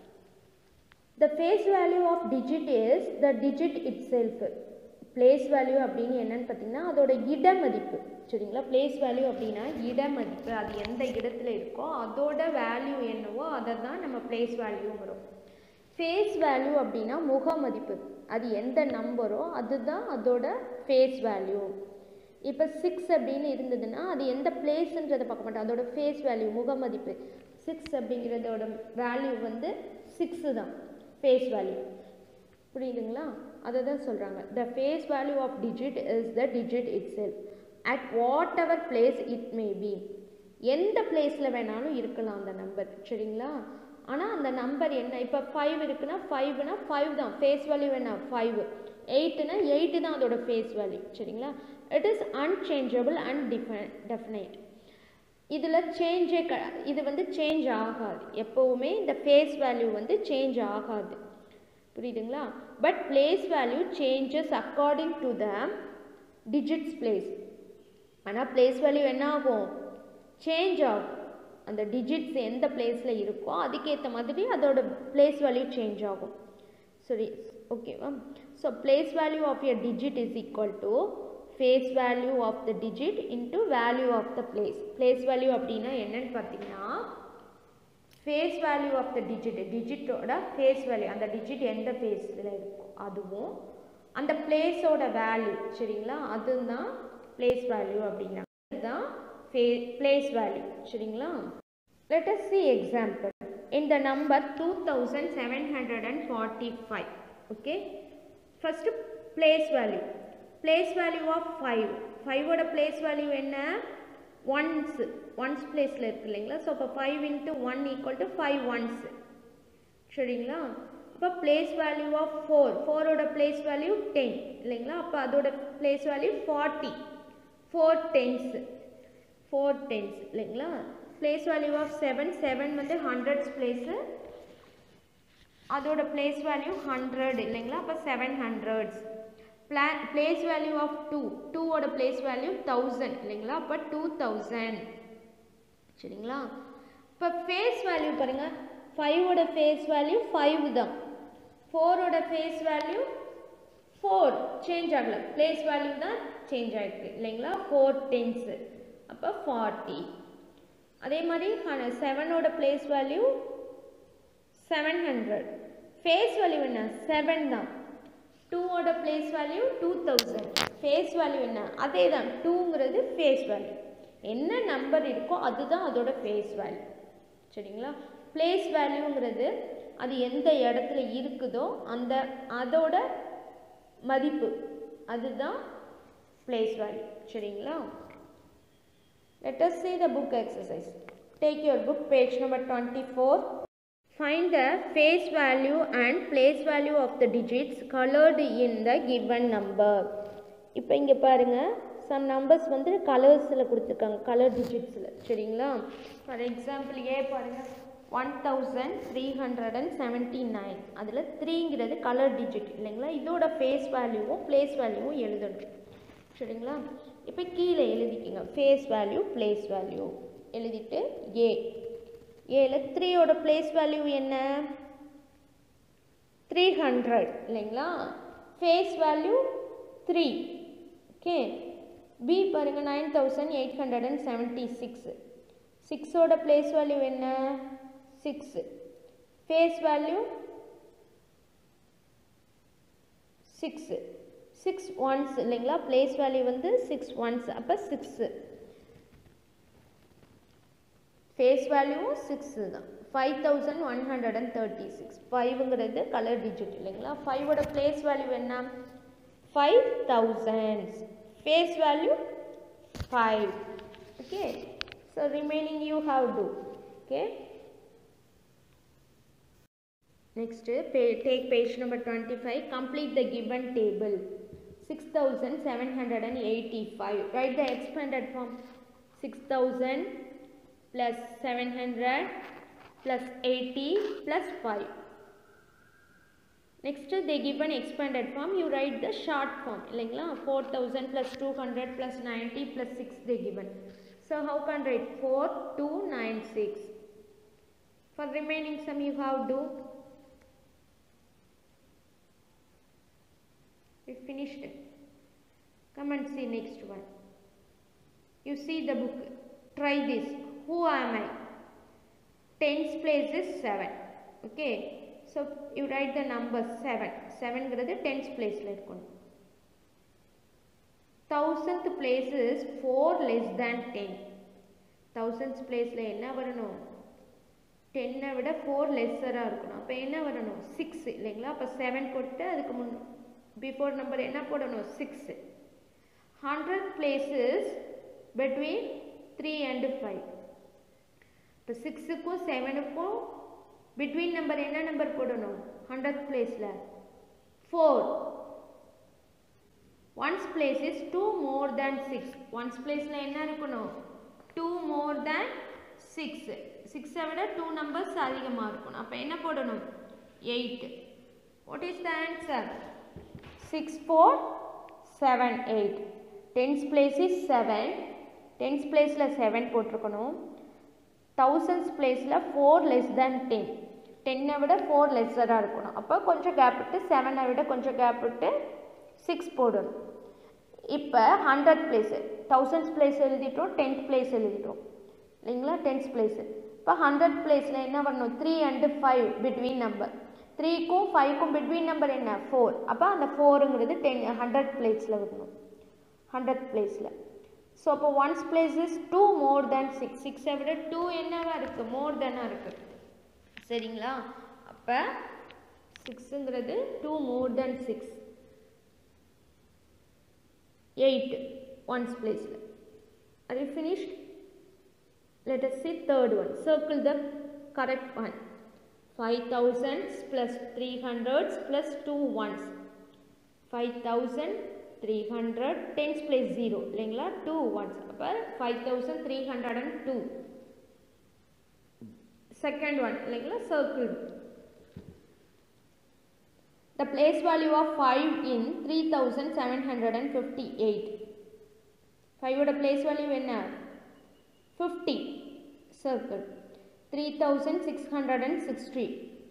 the face value of digit is the digit itself place value அப்படின்னு என்னன்னு பார்த்தீங்கன்னா அதோட இட மதிப்பு சரிங்களா place value அப்படின்னா இட மதிப்பு அது எந்த இடத்துல இருக்கோ அதோட வேல்யூ என்னவோ அதை தான் நம்ம place வேல்யூங்கிறோம் ஃபேஸ் வேல்யூ அப்படின்னா முக மதிப்பு அது எந்த நம்பரோ அதுதான் அதோட ஃபேஸ் வேல்யூ இப்போ சிக்ஸ் அப்படின்னு இருந்ததுன்னா அது எந்த பிளேஸ்ன்றதை பார்க்க மாட்டோம் அதோட ஃபேஸ் வேல்யூ முக மதிப்பு சிக்ஸ் அப்படிங்கிறதோட வேல்யூ வந்து சிக்ஸு தான் ஃபேஸ் வேல்யூ புரியுதுங்களா அதை தான் சொல்கிறாங்க the face value of digit is the digit itself at whatever place it may be எந்த பிளேஸில் வேணாலும் இருக்கலாம் அந்த நம்பர் சரிங்களா ஆனால் அந்த நம்பர் என்ன இப்போ ஃபைவ் இருக்குன்னா ஃபைவ்னா ஃபைவ் தான் ஃபேஸ் வேல்யூ என்ன ஃபைவ் எயிட்டுனா எயிட்டு தான் அதோட ஃபேஸ் வேல்யூ சரிங்களா it is unchangeable and def definite இதில் சேஞ்சே க இது வந்து சேஞ்ச் ஆகாது எப்போவுமே இந்த ஃபேஸ் வேல்யூ வந்து சேஞ்ச் ஆகாது புரியுதுங்களா but place value changes according to the digits place ஆனால் பிளேஸ் வேல்யூ என்ன ஆகும் சேஞ்ச் ஆகும் அந்த டிஜிட்ஸ் எந்த பிளேஸில் இருக்கோ அதுக்கேற்ற மாதிரி அதோட பிளேஸ் வேல்யூ சேஞ்ச் ஆகும் சரி ஓகேவா so place value of a digit is equal to face value of the digit into value of the place place value அப்படின்னா என்னன்னு பார்த்தீங்கன்னா face value of the digit டிஜிட்டோட ஃபேஸ் வேல்யூ அந்த digit எந்த ஃபேஸில் இருக்கோ அதுவும் அந்த பிளேஸோட வேல்யூ சரிங்களா அதுதான் பிளேஸ் வேல்யூ அப்படின்னா இதுதான் ஃபே பிளேஸ் வேல்யூ சரிங்களா let us see example in the number 2745 okay first place value place value of 5 5 ஓட place value என்ன ஒன்ஸ் ஒன்ஸ் பிளேஸில் இருக்கு இல்லைங்களா ஸோ இப்போ five into one equal to five ones சரிங்களா இப்போ பிளேஸ் வேல்யூ ஆஃப் ஃபோர் ஃபோரோட பிளேஸ் வேல்யூ டென் இல்லைங்களா அப்போ அதோட place value forty four tens four tens இல்லைங்களா place value of seven seven வந்து ஹண்ட்ரட்ஸ் பிளேஸு அதோட பிளேஸ் வேல்யூ ஹண்ட்ரட் இல்லைங்களா அப்போ செவன் ஹண்ட்ரட்ஸ் பிளா பிளேஸ் வேல்யூ ஆஃப் டூ டூவோட பிளேஸ் வேல்யூ தௌசண்ட் இல்லைங்களா அப்போ டூ தௌசண்ட் சரிங்களா இப்போ ஃபேஸ் வேல்யூ பாருங்கள் ஃபைவோட ஃபேஸ் வேல்யூ ஃபைவ் தான் ஃபோரோட ஃபேஸ் வேல்யூ ஃபோர் சேஞ்ச் ஆகல பிளேஸ் வேல்யூ தான் சேஞ்ச் ஆகிருக்கு இல்லைங்களா ஃபோர் டென்ஸு அப்போ ஃபார்ட்டி அதே மாதிரி செவனோட place value seven hundred face value என்ன செவன் தான் டூவோட place value two thousand face value என்ன அதே தான் டூங்கிறது ஃபேஸ் வேல்யூ என்ன நம்பர் இருக்கோ அதுதான் அதோட ஃபேஸ் வேல்யூ சரிங்களா பிளேஸ் வேல்யூங்கிறது அது எந்த இடத்துல இருக்குதோ அந்த அதோட மதிப்பு அதுதான் பிளேஸ் வேல்யூ சரிங்களா Let us see the book exercise. Take your book, page number 24. Find the face value and place value of the digits colored in the given number. இப்போ இங்கே பாருங்கள் சம் நம்பர்ஸ் வந்து கலர்ஸில் கொடுத்துருக்காங்க கலர் டிஜிட்ஸில் சரிங்களா for example A பாருங்கள் one thousand three hundred and seventy nine அதில் த்ரீங்கிறது கலர் டிஜிட் இல்லைங்களா இதோட ஃபேஸ் வேல்யூவும் பிளேஸ் வேல்யூவும் எழுதணும் சரிங்களா இப்போ கீழே எழுதிக்கிங்க ஃபேஸ் வேல்யூ பிளேஸ் வேல்யூ எழுதிட்டு ஏ ஏல த்ரீயோட பிளேஸ் வேல்யூ என்ன த்ரீ ஹண்ட்ரட் இல்லைங்களா face value three okay B பாருங்கள் nine thousand eight hundred and seventy six சிக்ஸோட பிளேஸ் வேல்யூ என்ன six face value six six ones இல்லைங்களா பிளேஸ் வேல்யூ வந்து சிக்ஸ் ஒன்ஸ் அப்போ சிக்ஸு ஃபேஸ் வேல்யூவும் சிக்ஸு தான் five thousand one hundred and thirty six ஃபைவுங்கிறது colour digit இல்லைங்களா ஃபைவோட பிளேஸ் வேல்யூ என்ன five thousands face value five okay so remaining you have to okay Next, pay, take page number 25. Complete the given table. 6785. Write the expanded form. 6000 plus 700 plus 80 plus 5. Next, they give an expanded form. You write the short form. இல்லைங்களா 4000 plus 200 plus 90 plus 6 they given. So, how can write 4296? For remaining sum you have do. We finished. Come and see next one. You see the book. Try this. Who am I? Tens place is 7. Okay. So you write the number 7. 7 ங்கிறது tens placeல இருக்கணும். Thousandth place is 4 less than 10. Thousandth placeல என்ன வரணும்? 10 விட 4 லெஸ்ஸராக இருக்கணும் அப்போ என்ன வரணும் six இல்லைங்களா அப்போ செவன் போட்டு அதுக்கு முன் பிஃபோர் நம்பர் என்ன போடணும் six hundred places between three and five இப்போ சிக்ஸுக்கும் செவனுக்கும் பிட்வீன் நம்பர் என்ன நம்பர் போடணும் ஹண்ட்ரட் பிளேஸில் four ones place is two more than six ones பிளேஸில் என்ன இருக்கணும் டூ மோர் தேன் சிக்ஸ் சிக்ஸை விட டூ நம்பர்ஸ் அதிகமாக இருக்கணும் அப்போ என்ன போடணும் eight what is the answer six four seven eight tens place is seven tens பிளேஸில் செவன் போட்டிருக்கணும் தௌசண்ட்ஸ் பிளேஸில் ஃபோர் லெஸ் தேன் டென் டென்னை விட ஃபோர் லெஸ்ஸராக இருக்கணும் அப்போ கொஞ்சம் கேப் விட்டு செவனை விட கொஞ்சம் கேப் விட்டு சிக்ஸ் போடணும் இப்போ ஹண்ட்ரட் பிளேஸு தௌசண்ட்ஸ் பிளேஸ் எழுதிட்டோம் டென்த் பிளேஸ் எழுதிட்டோம் இல்லைங்களா டென்த் பிளேஸு இப்போ ஹண்ட்ரட் பிளேஸில் என்ன வரணும் three and five between number த்ரீக்கும் ஃபைவ்க்கும் பிட்வீன் நம்பர் என்ன ஃபோர் அப்போ அந்த ஃபோருங்கிறது டென் ஹண்ட்ரட் பிளேஸில் வரணும் ஹண்ட்ரட் பிளேஸில் ஸோ அப்போ ones place is two more than six சிக்ஸை விட டூ என்னவா இருக்குது மோர் தேனாக இருக்குது சரிங்களா அப்போ சிக்ஸுங்கிறது two more than six eight ones பிளேஸில் Are you finished? Let us see third one. Circle the correct one. 5000s plus 300s plus 2 ones. 5300 tens place 0 இல்லைங்களா 2 ones அப்போ 5302 second one இல்லைங்களா circle the place value of 5 in 3758 ஃபைவோட place value என்ன fifty circle three thousand six hundred and sixty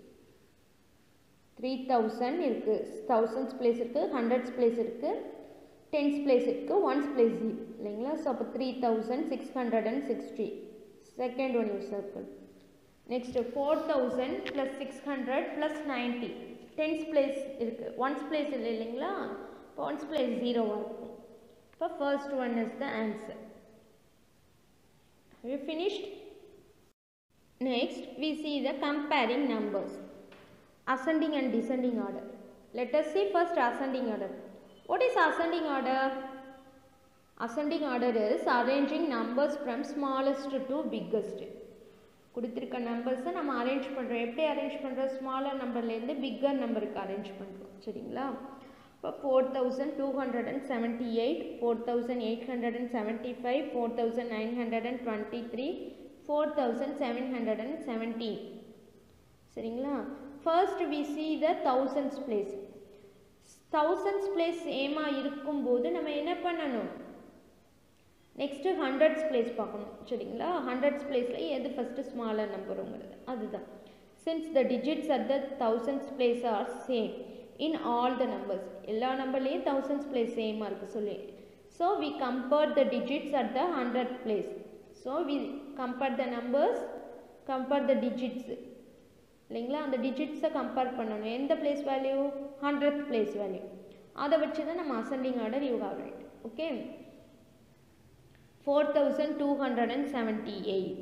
three thousand இருக்குது thousands place இருக்குது hundreds place இருக்குது tens place இருக்குது ones place இல்லைங்களா ஸோ அப்போ three thousand six hundred and sixty second one you circle next four thousand plus six hundred plus ninety tens place இருக்குது ones place இல்லை இல்லைங்களா இப்போ ones place ஜீரோவாக இருக்கும் இப்போ first one is the answer Have you finished? Next, we see the comparing numbers. Ascending and descending order. Let us see first ascending order. What is ascending order? Ascending order is arranging numbers from smallest to biggest. கொடுத்துருக்க நம்பர்ஸை நம்ம arrange பண்ணுறோம் எப்படி arrange பண்ணுறோம் smaller நம்பர்லேருந்து bigger நம்பருக்கு arrange பண்ணுறோம் சரிங்களா இப்போ four thousand two hundred and seventy eight four thousand eight hundred and seventy five four thousand nine hundred and twenty three four thousand seven hundred and seventeen சரிங்களா first we see the thousands place thousands place சேமாக இருக்கும்போது நம்ம என்ன பண்ணணும் next hundreds place பார்க்கணும் சரிங்களா hundreds பிளேஸில் எது ஃபஸ்ட்டு ஸ்மாலர் நம்பருங்கிறது அதுதான் since the digits at the thousands place are same in all the numbers எல்லா நம்பர்லேயும் தௌசண்ட்ஸ் பிளேஸ் சேமாக இருக்குது சொல்லி so we compare the digits at the hundred place so we compare the numbers compare the digits இல்லைங்களா அந்த டிஜிட்ஸை compare பண்ணணும் எந்த place value hundred place value அதை வச்சு தான் நம்ம ascending order you have write okay four thousand two hundred and seventy eight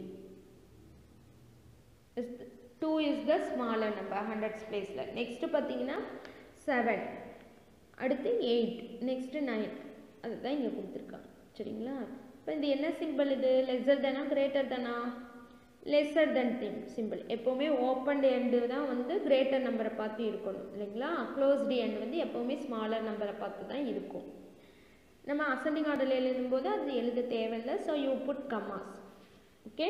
two is the smaller number hundreds பிளேஸில் நெக்ஸ்ட்டு பார்த்தீங்கன்னா செவன் அடுத்து எயிட் நெக்ஸ்ட்டு நைன் அதுதான் இங்கே கொடுத்துருக்காங்க சரிங்களா இப்போ இது என்ன சிம்பிள் இது லெஸர் தானா கிரேட்டர் தானா லெஸ்ஸர் தென் திம் சிம்பிள் எப்போவுமே ஓப்பன் எண்டு தான் வந்து கிரேட்டர் நம்பரை பார்த்து இருக்கணும் இல்லைங்களா க்ளோஸ்டு எண்ட் வந்து எப்போவுமே ஸ்மாலர் நம்பரை பார்த்து தான் இருக்கும் நம்ம அசெண்டிங் ஆர்டரில் எழுதும்போது அது எழுத தேவையில்லை so you put commas okay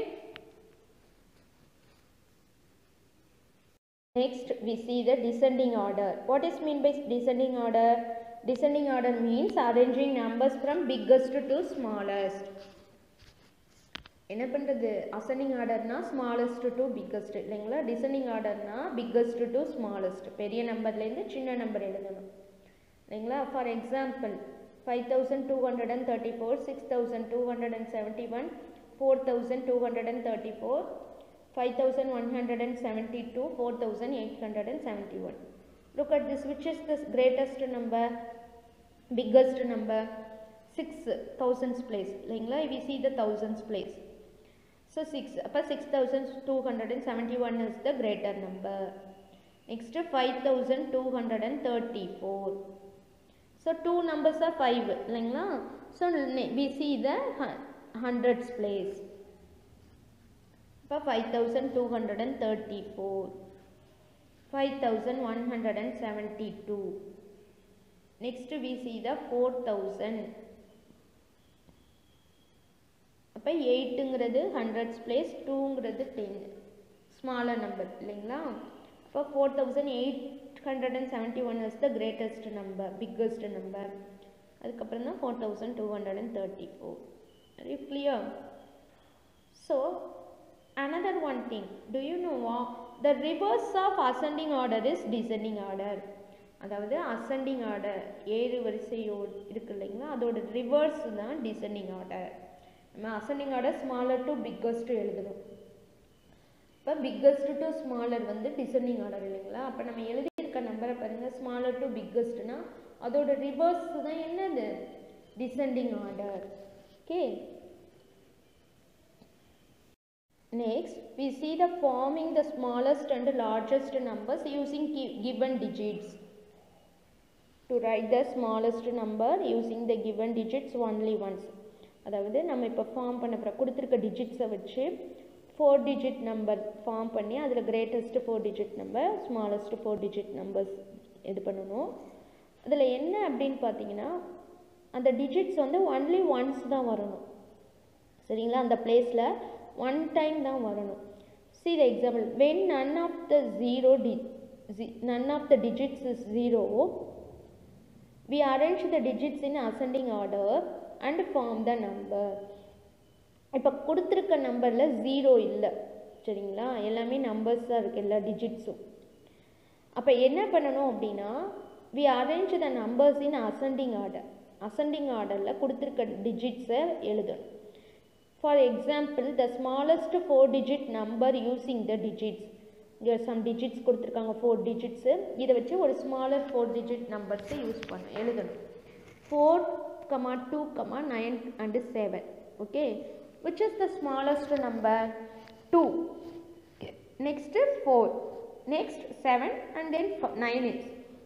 Next, we see the descending order. What is mean by descending order? Descending order means arranging numbers from biggest to smallest. என்ன பண்ணுறது அசெண்டிங் ஆர்டர்னா ஸ்மாலஸ்ட் டு பிக்கஸ்ட் இல்லைங்களா descending ஆர்டர்னா biggest to smallest பெரிய நம்பர்லேருந்து சின்ன number எழுதணும் இல்லைங்களா for example five thousand two hundred and thirty four six thousand two hundred and seventy one four thousand two hundred and thirty four 5172, 4871. Look at this, which is the greatest number, biggest number, 6 thousands place. இல்லைங்களா we see the thousands place. So 6, அப்போ 6271 is the greater number. Next 5234. So two numbers are 5 இல்லைங்களா So we see the hundreds place. இப்போ five thousand two hundred and thirty four five thousand one hundred and seventy two next we see the four thousand அப்போ எயிட்டுங்கிறது hundreds place டூங்கிறது ten smaller number இல்லைங்களா அப்போ four thousand eight hundred and seventy one is the greatest number biggest number அதுக்கப்புறம் தான் four thousand two hundred and thirty four clear so another one thing do you know what the reverse of ascending order is descending order அதாவது ascending order ஏழு வரிசையோ இருக்கு இல்லைங்களா அதோட reverse தான் descending order நம்ம ascending order smaller to biggest எழுதணும் இப்போ பிக்கஸ்ட் டு ஸ்மாலர் வந்து டிசெண்டிங் ஆர்டர் இல்லைங்களா அப்போ நம்ம எழுதியிருக்க நம்பரை பாருங்கள் ஸ்மாலர் டு பிக்கஸ்ட்னா அதோட ரிவர்ஸ் தான் என்னது descending order okay Next, we see the forming the smallest and largest numbers using given digits. To write the smallest number using the given digits only once. அதாவது நம்ம இப்போ ஃபார்ம் பண்ண அப்புறம் கொடுத்துருக்க டிஜிட்ஸை வச்சு ஃபோர் டிஜிட் நம்பர் ஃபார்ம் பண்ணி அதில் greatest four digit number smallest four digit numbers இது பண்ணணும் அதில் என்ன அப்படின்னு பார்த்தீங்கன்னா அந்த டிஜிட்ஸ் வந்து ஒன்லி ஒன்ஸ் தான் வரணும் சரிங்களா அந்த பிளேஸில் ஒன் டைம் தான் வரணும் see the example when none of the zero டி none of the digits is zero we arrange the digits in ascending order and form the number இப்போ கொடுத்துருக்க நம்பரில் ஜீரோ இல்லை சரிங்களா எல்லாமே நம்பர்ஸ் தான் இருக்குது எல்லா டிஜிட்ஸும் அப்போ என்ன பண்ணணும் அப்படின்னா we arrange the numbers in ascending order ascending ஆர்டரில் கொடுத்துருக்க டிஜிட்ஸை எழுதணும் for example the smallest four digit number using the digits இங்கே சம் டிஜிட்ஸ் கொடுத்துருக்காங்க ஃபோர் டிஜிட்ஸு இதை வச்சு ஒரு ஸ்மாலர் ஃபோர் டிஜிட் நம்பர்ஸை யூஸ் பண்ண எழுதணும் four comma two comma nine and seven okay which is the smallest number two next four next seven and then nine is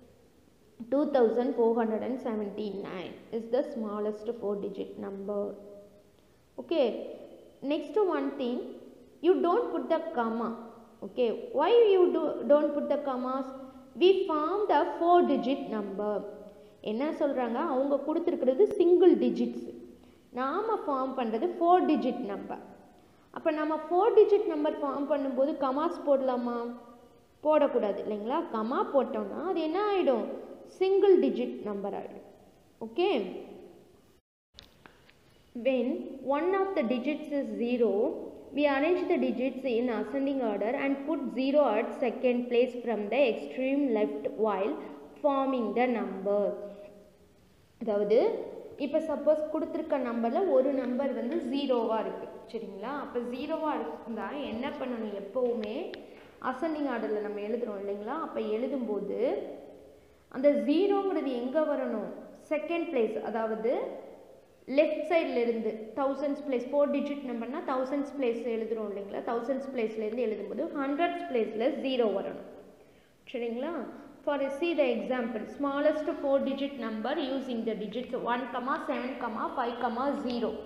2479 is the smallest four digit number okay next one thing you don't put the comma okay why you do don't put the commas we formed a four digit number என்ன சொல்கிறாங்க அவங்க கொடுத்துருக்கிறது single digits நாம் form பண்ணுறது four digit number அப்போ நம்ம four digit number form பண்ணும்போது கமாஸ் போடலாமா போடக்கூடாது இல்லைங்களா கமா போட்டோம்னா அது என்ன ஆகிடும் சிங்கிள் டிஜிட் நம்பர் ஆகிடும் okay when one of the digits is 0 we arrange the digits in ascending order and put 0 at second place from the extreme left while forming the number அதாவது இப்போ suppose கொடுத்துருக்க நம்பரில் ஒரு number வந்து ஜீரோவாக இருக்குது சரிங்களா அப்போ ஜீரோவாக இருந்தால் என்ன பண்ணணும் எப்போவுமே அசெண்டிங் ஆர்டரில் நம்ம எழுதுகிறோம் இல்லைங்களா அப்போ எழுதும்போது அந்த ஜீரோங்கிறது எங்கே வரணும் செகண்ட் பிளேஸ் அதாவது லெஃப்ட் சைடில் இருந்து தௌசண்ட்ஸ் பிளேஸ் ஃபோர் டிஜிட் நம்பர்னா தௌசண்ட்ஸ் பிளேஸ் எழுதுகிறோம் இல்லைங்களா தௌசண்ட்ஸ் பிளேஸ்லேருந்து எழுதும்போது ஹண்ட்ரட்ஸ் பிளேஸில் ஜீரோ வரணும் சரிங்களா for see the example smallest four digit number using the digits one comma seven comma five comma zero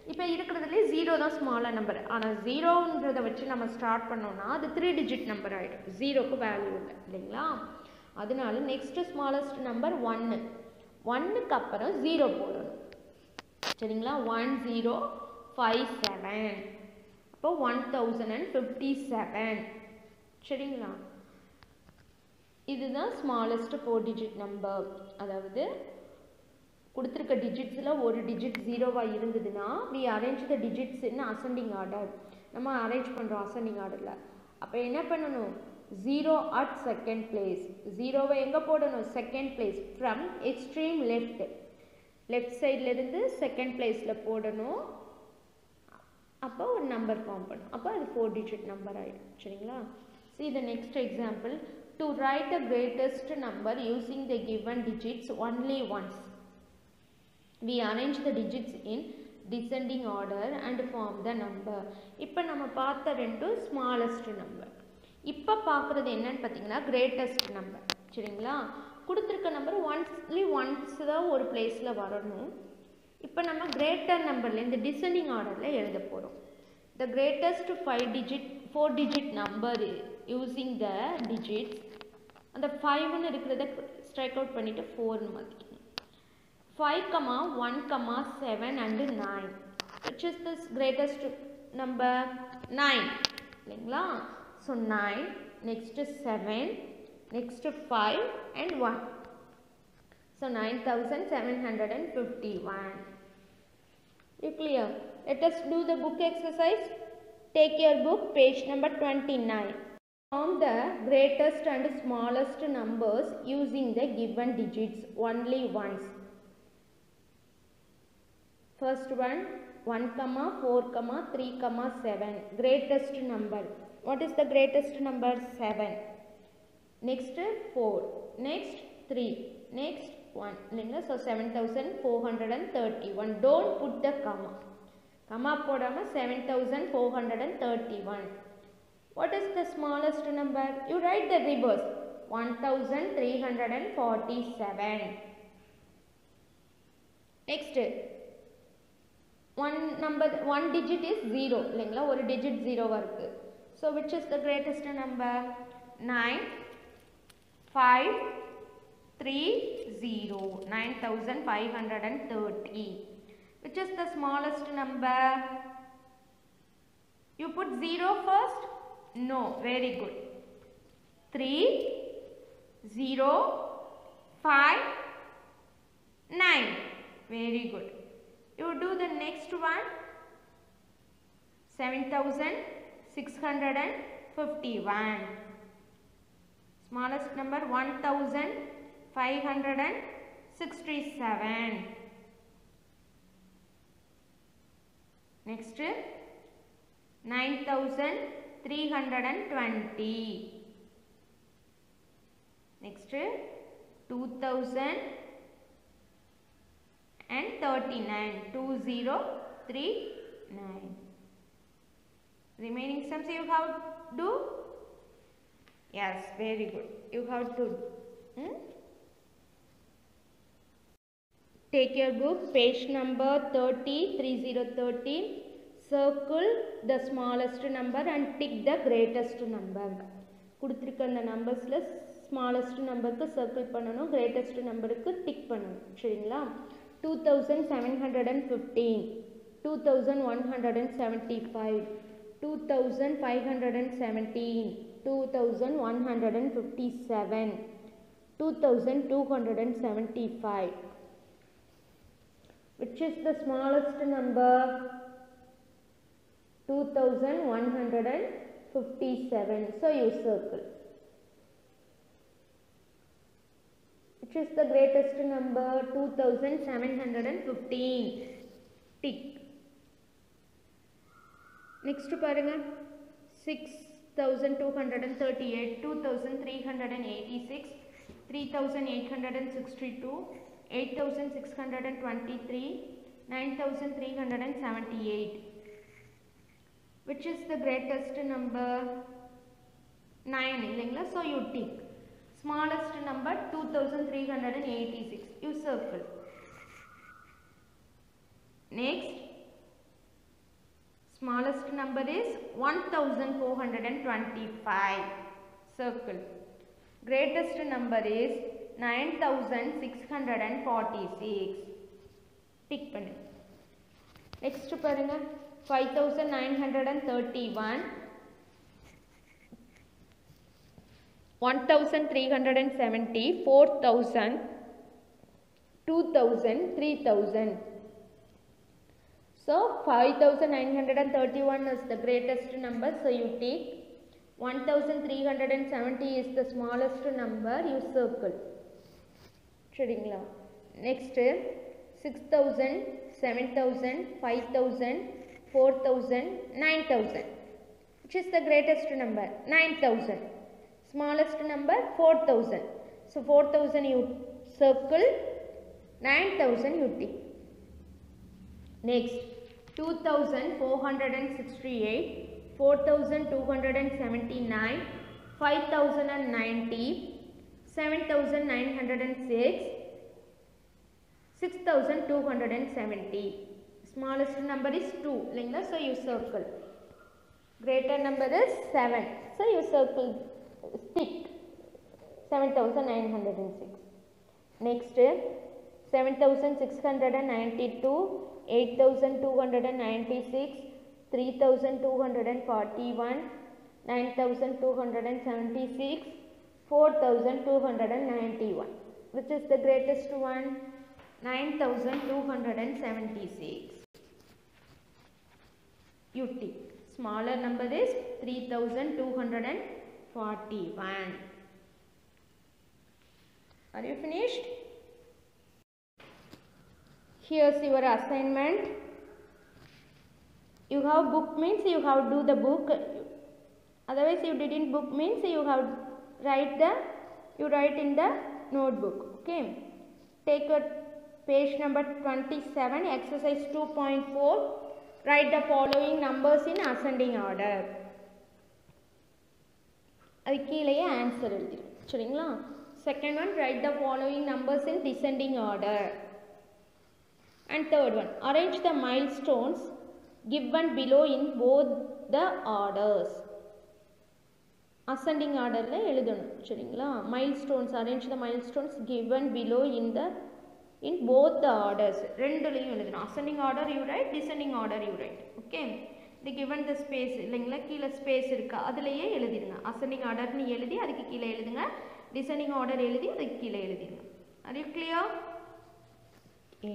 இப்போ இருக்கிறதுலே ஜீரோ தான் ஸ்மாலர் நம்பர் ஆனால் ஜீரோன்றதை வச்சு நம்ம ஸ்டார்ட் பண்ணோம்னா அது த்ரீ டிஜிட் நம்பர் ஆகிடும் ஜீரோக்கு வேல்யூ இல்லை இல்லைங்களா அதனால நெக்ஸ்ட்டு ஸ்மாலஸ்ட் நம்பர் ஒன்று ஒன்றுக்கு அப்புறம் ஜீரோ போடணும் சரிங்களா ஒன் ஜீரோ ஃபைவ் செவன் அப்போ one thousand and fifty seven சரிங்களா இதுதான் ஸ்மாலஸ்ட் ஃபோர் டிஜிட் நம்பர் அதாவது கொடுத்துருக்க டிஜிட்ஸில் ஒரு டிஜிட் ஜீரோவாக இருந்ததுன்னா we arrange the digits in ascending order நம்ம அரேஞ்ச் பண்ணுறோம் அசெண்டிங் ஆர்டரில் அப்போ என்ன பண்ணணும் ஜீரோ அட் செகண்ட் பிளேஸ் ஜீரோவை எங்கே போடணும் second place from extreme left left சைட்லேருந்து செகண்ட் பிளேஸில் போடணும் அப்போ ஒரு நம்பர் ஃபார்ம் பண்ணும் அப்போ அது ஃபோர் டிஜிட் நம்பர் ஆகிடும் சரிங்களா see the next example to write the greatest number using the given digits only once we arrange the digits in descending order and form the number இப்போ நம்ம பார்த்த ரெண்டும் smallest number இப்போ பார்க்குறது என்னன்னு பார்த்தீங்கன்னா கிரேட்டஸ்ட் நம்பர் சரிங்களா கொடுத்துருக்க நம்பர் ஒன்ஸ்லி ஒன்ஸ் தான் ஒரு பிளேஸில் வரணும் இப்போ நம்ம கிரேட்டர் நம்பரில் இந்த டிசெண்டிங் ஆர்டரில் எழுத போகிறோம் the greatest five digit four digit number using the digits அந்த ஃபைவ்னு இருக்கிறத ஸ்ட்ரைக் அவுட் பண்ணிவிட்டு ஃபோர்னு மாற்றிக்கணும் five comma one comma seven and nine which is this greatest number nine இல்லைங்களா so nine next seven next five and one so nine thousand seven hundred and fifty one You clear? Let us do the book exercise. Take your book, page number 29. Form the greatest and smallest numbers using the given digits only once. First one, 1 comma 4 comma 3 comma 7. Greatest number. What is the greatest number? 7. Next 4. Next 3. Next 1. இல்லைங்களா so seven thousand four hundred and thirty one don't put the comma comma போடாமல் seven thousand four hundred and thirty one what is the smallest number you write the reverse one thousand three hundred and forty seven next one number one digit is zero இல்லைங்களா ஒரு digit ஜீரோவாக இருக்குது so which is the greatest number nine five three zero nine thousand five hundred and thirty which is the smallest number you put zero first no very good three zero five nine very good you do the next one 7651 smallest number 1567 next 9320 next 2000 and 39 2039 remaining sums you have do yes very good you have to hmm? take your book page number 30 3030 circle the smallest number and tick the greatest number கொடுத்துருக்க அந்த நம்பர்ஸில் smallest நம்பருக்கு circle பண்ணணும் greatest நம்பருக்கு tick பண்ணணும் சரிங்களா two thousand seven hundred and fifteen two thousand one hundred and seventy five two thousand five hundred and seventeen two thousand one hundred and fifty seven two thousand two hundred and seventy five which is the smallest number 2157 so you circle which is the greatest number 2715 tick next பாருங்க 6238 2386 3862 8623 9378 which is the greatest number 9 இல்லைங்களா so you tick smallest number 2386 you circle next Smallest number is 1425. Circle. Greatest number is 9646. Tick பண்ணு. Next பாருங்க 5931. 1370, 4000, 2000, 3000. So 5931 is the greatest number, so you take 1370 is the smallest number, you circle. சரிங்களா next six thousand seven thousand five thousand four thousand nine thousand which is the greatest number 9000 smallest number 4000 so 4000 you circle 9000 you tick next 2468 4279 5090 7906 6270 smallest number is 2 இல்லைங்களா so you circle greater number is 7 so you circle stick 7906 next 7692 8296 3241 9276 4291 which is the greatest one 9276 UT. Smaller number is 3241. Are you finished? Here's your assignment. You have book means you have do the book. Otherwise you didn't book means you have write the you write in the notebook. Okay. Take your page number 27 exercise 2.4 write the following numbers in ascending order அது கீழேயே answer எழுதிடும் சரிங்களா second one write the following numbers in descending order and third one arrange the milestones given below in both the orders ascending ஆர்டரில் எழுதணும் சரிங்களா milestones arrange the milestones given below in the in both the orders ரெண்டுலையும் எழுதணும் ascending order you write descending order you write okay இது given the space இல்லைங்களா கீழே space இருக்கா அதுலேயே எழுதிடுங்க அசெண்டிங் ஆர்டர்னு எழுதி அதுக்கு கீழே எழுதுங்க டிசெண்டிங் ஆர்டர் எழுதி அதுக்கு கீழே எழுதிடுங்க அது கிளியர் ஏ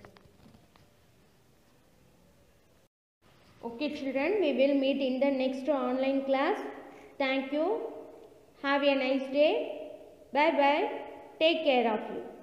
Okay children, we will meet in the next online class. Thank you. Have a nice day. Bye bye. Take care of you.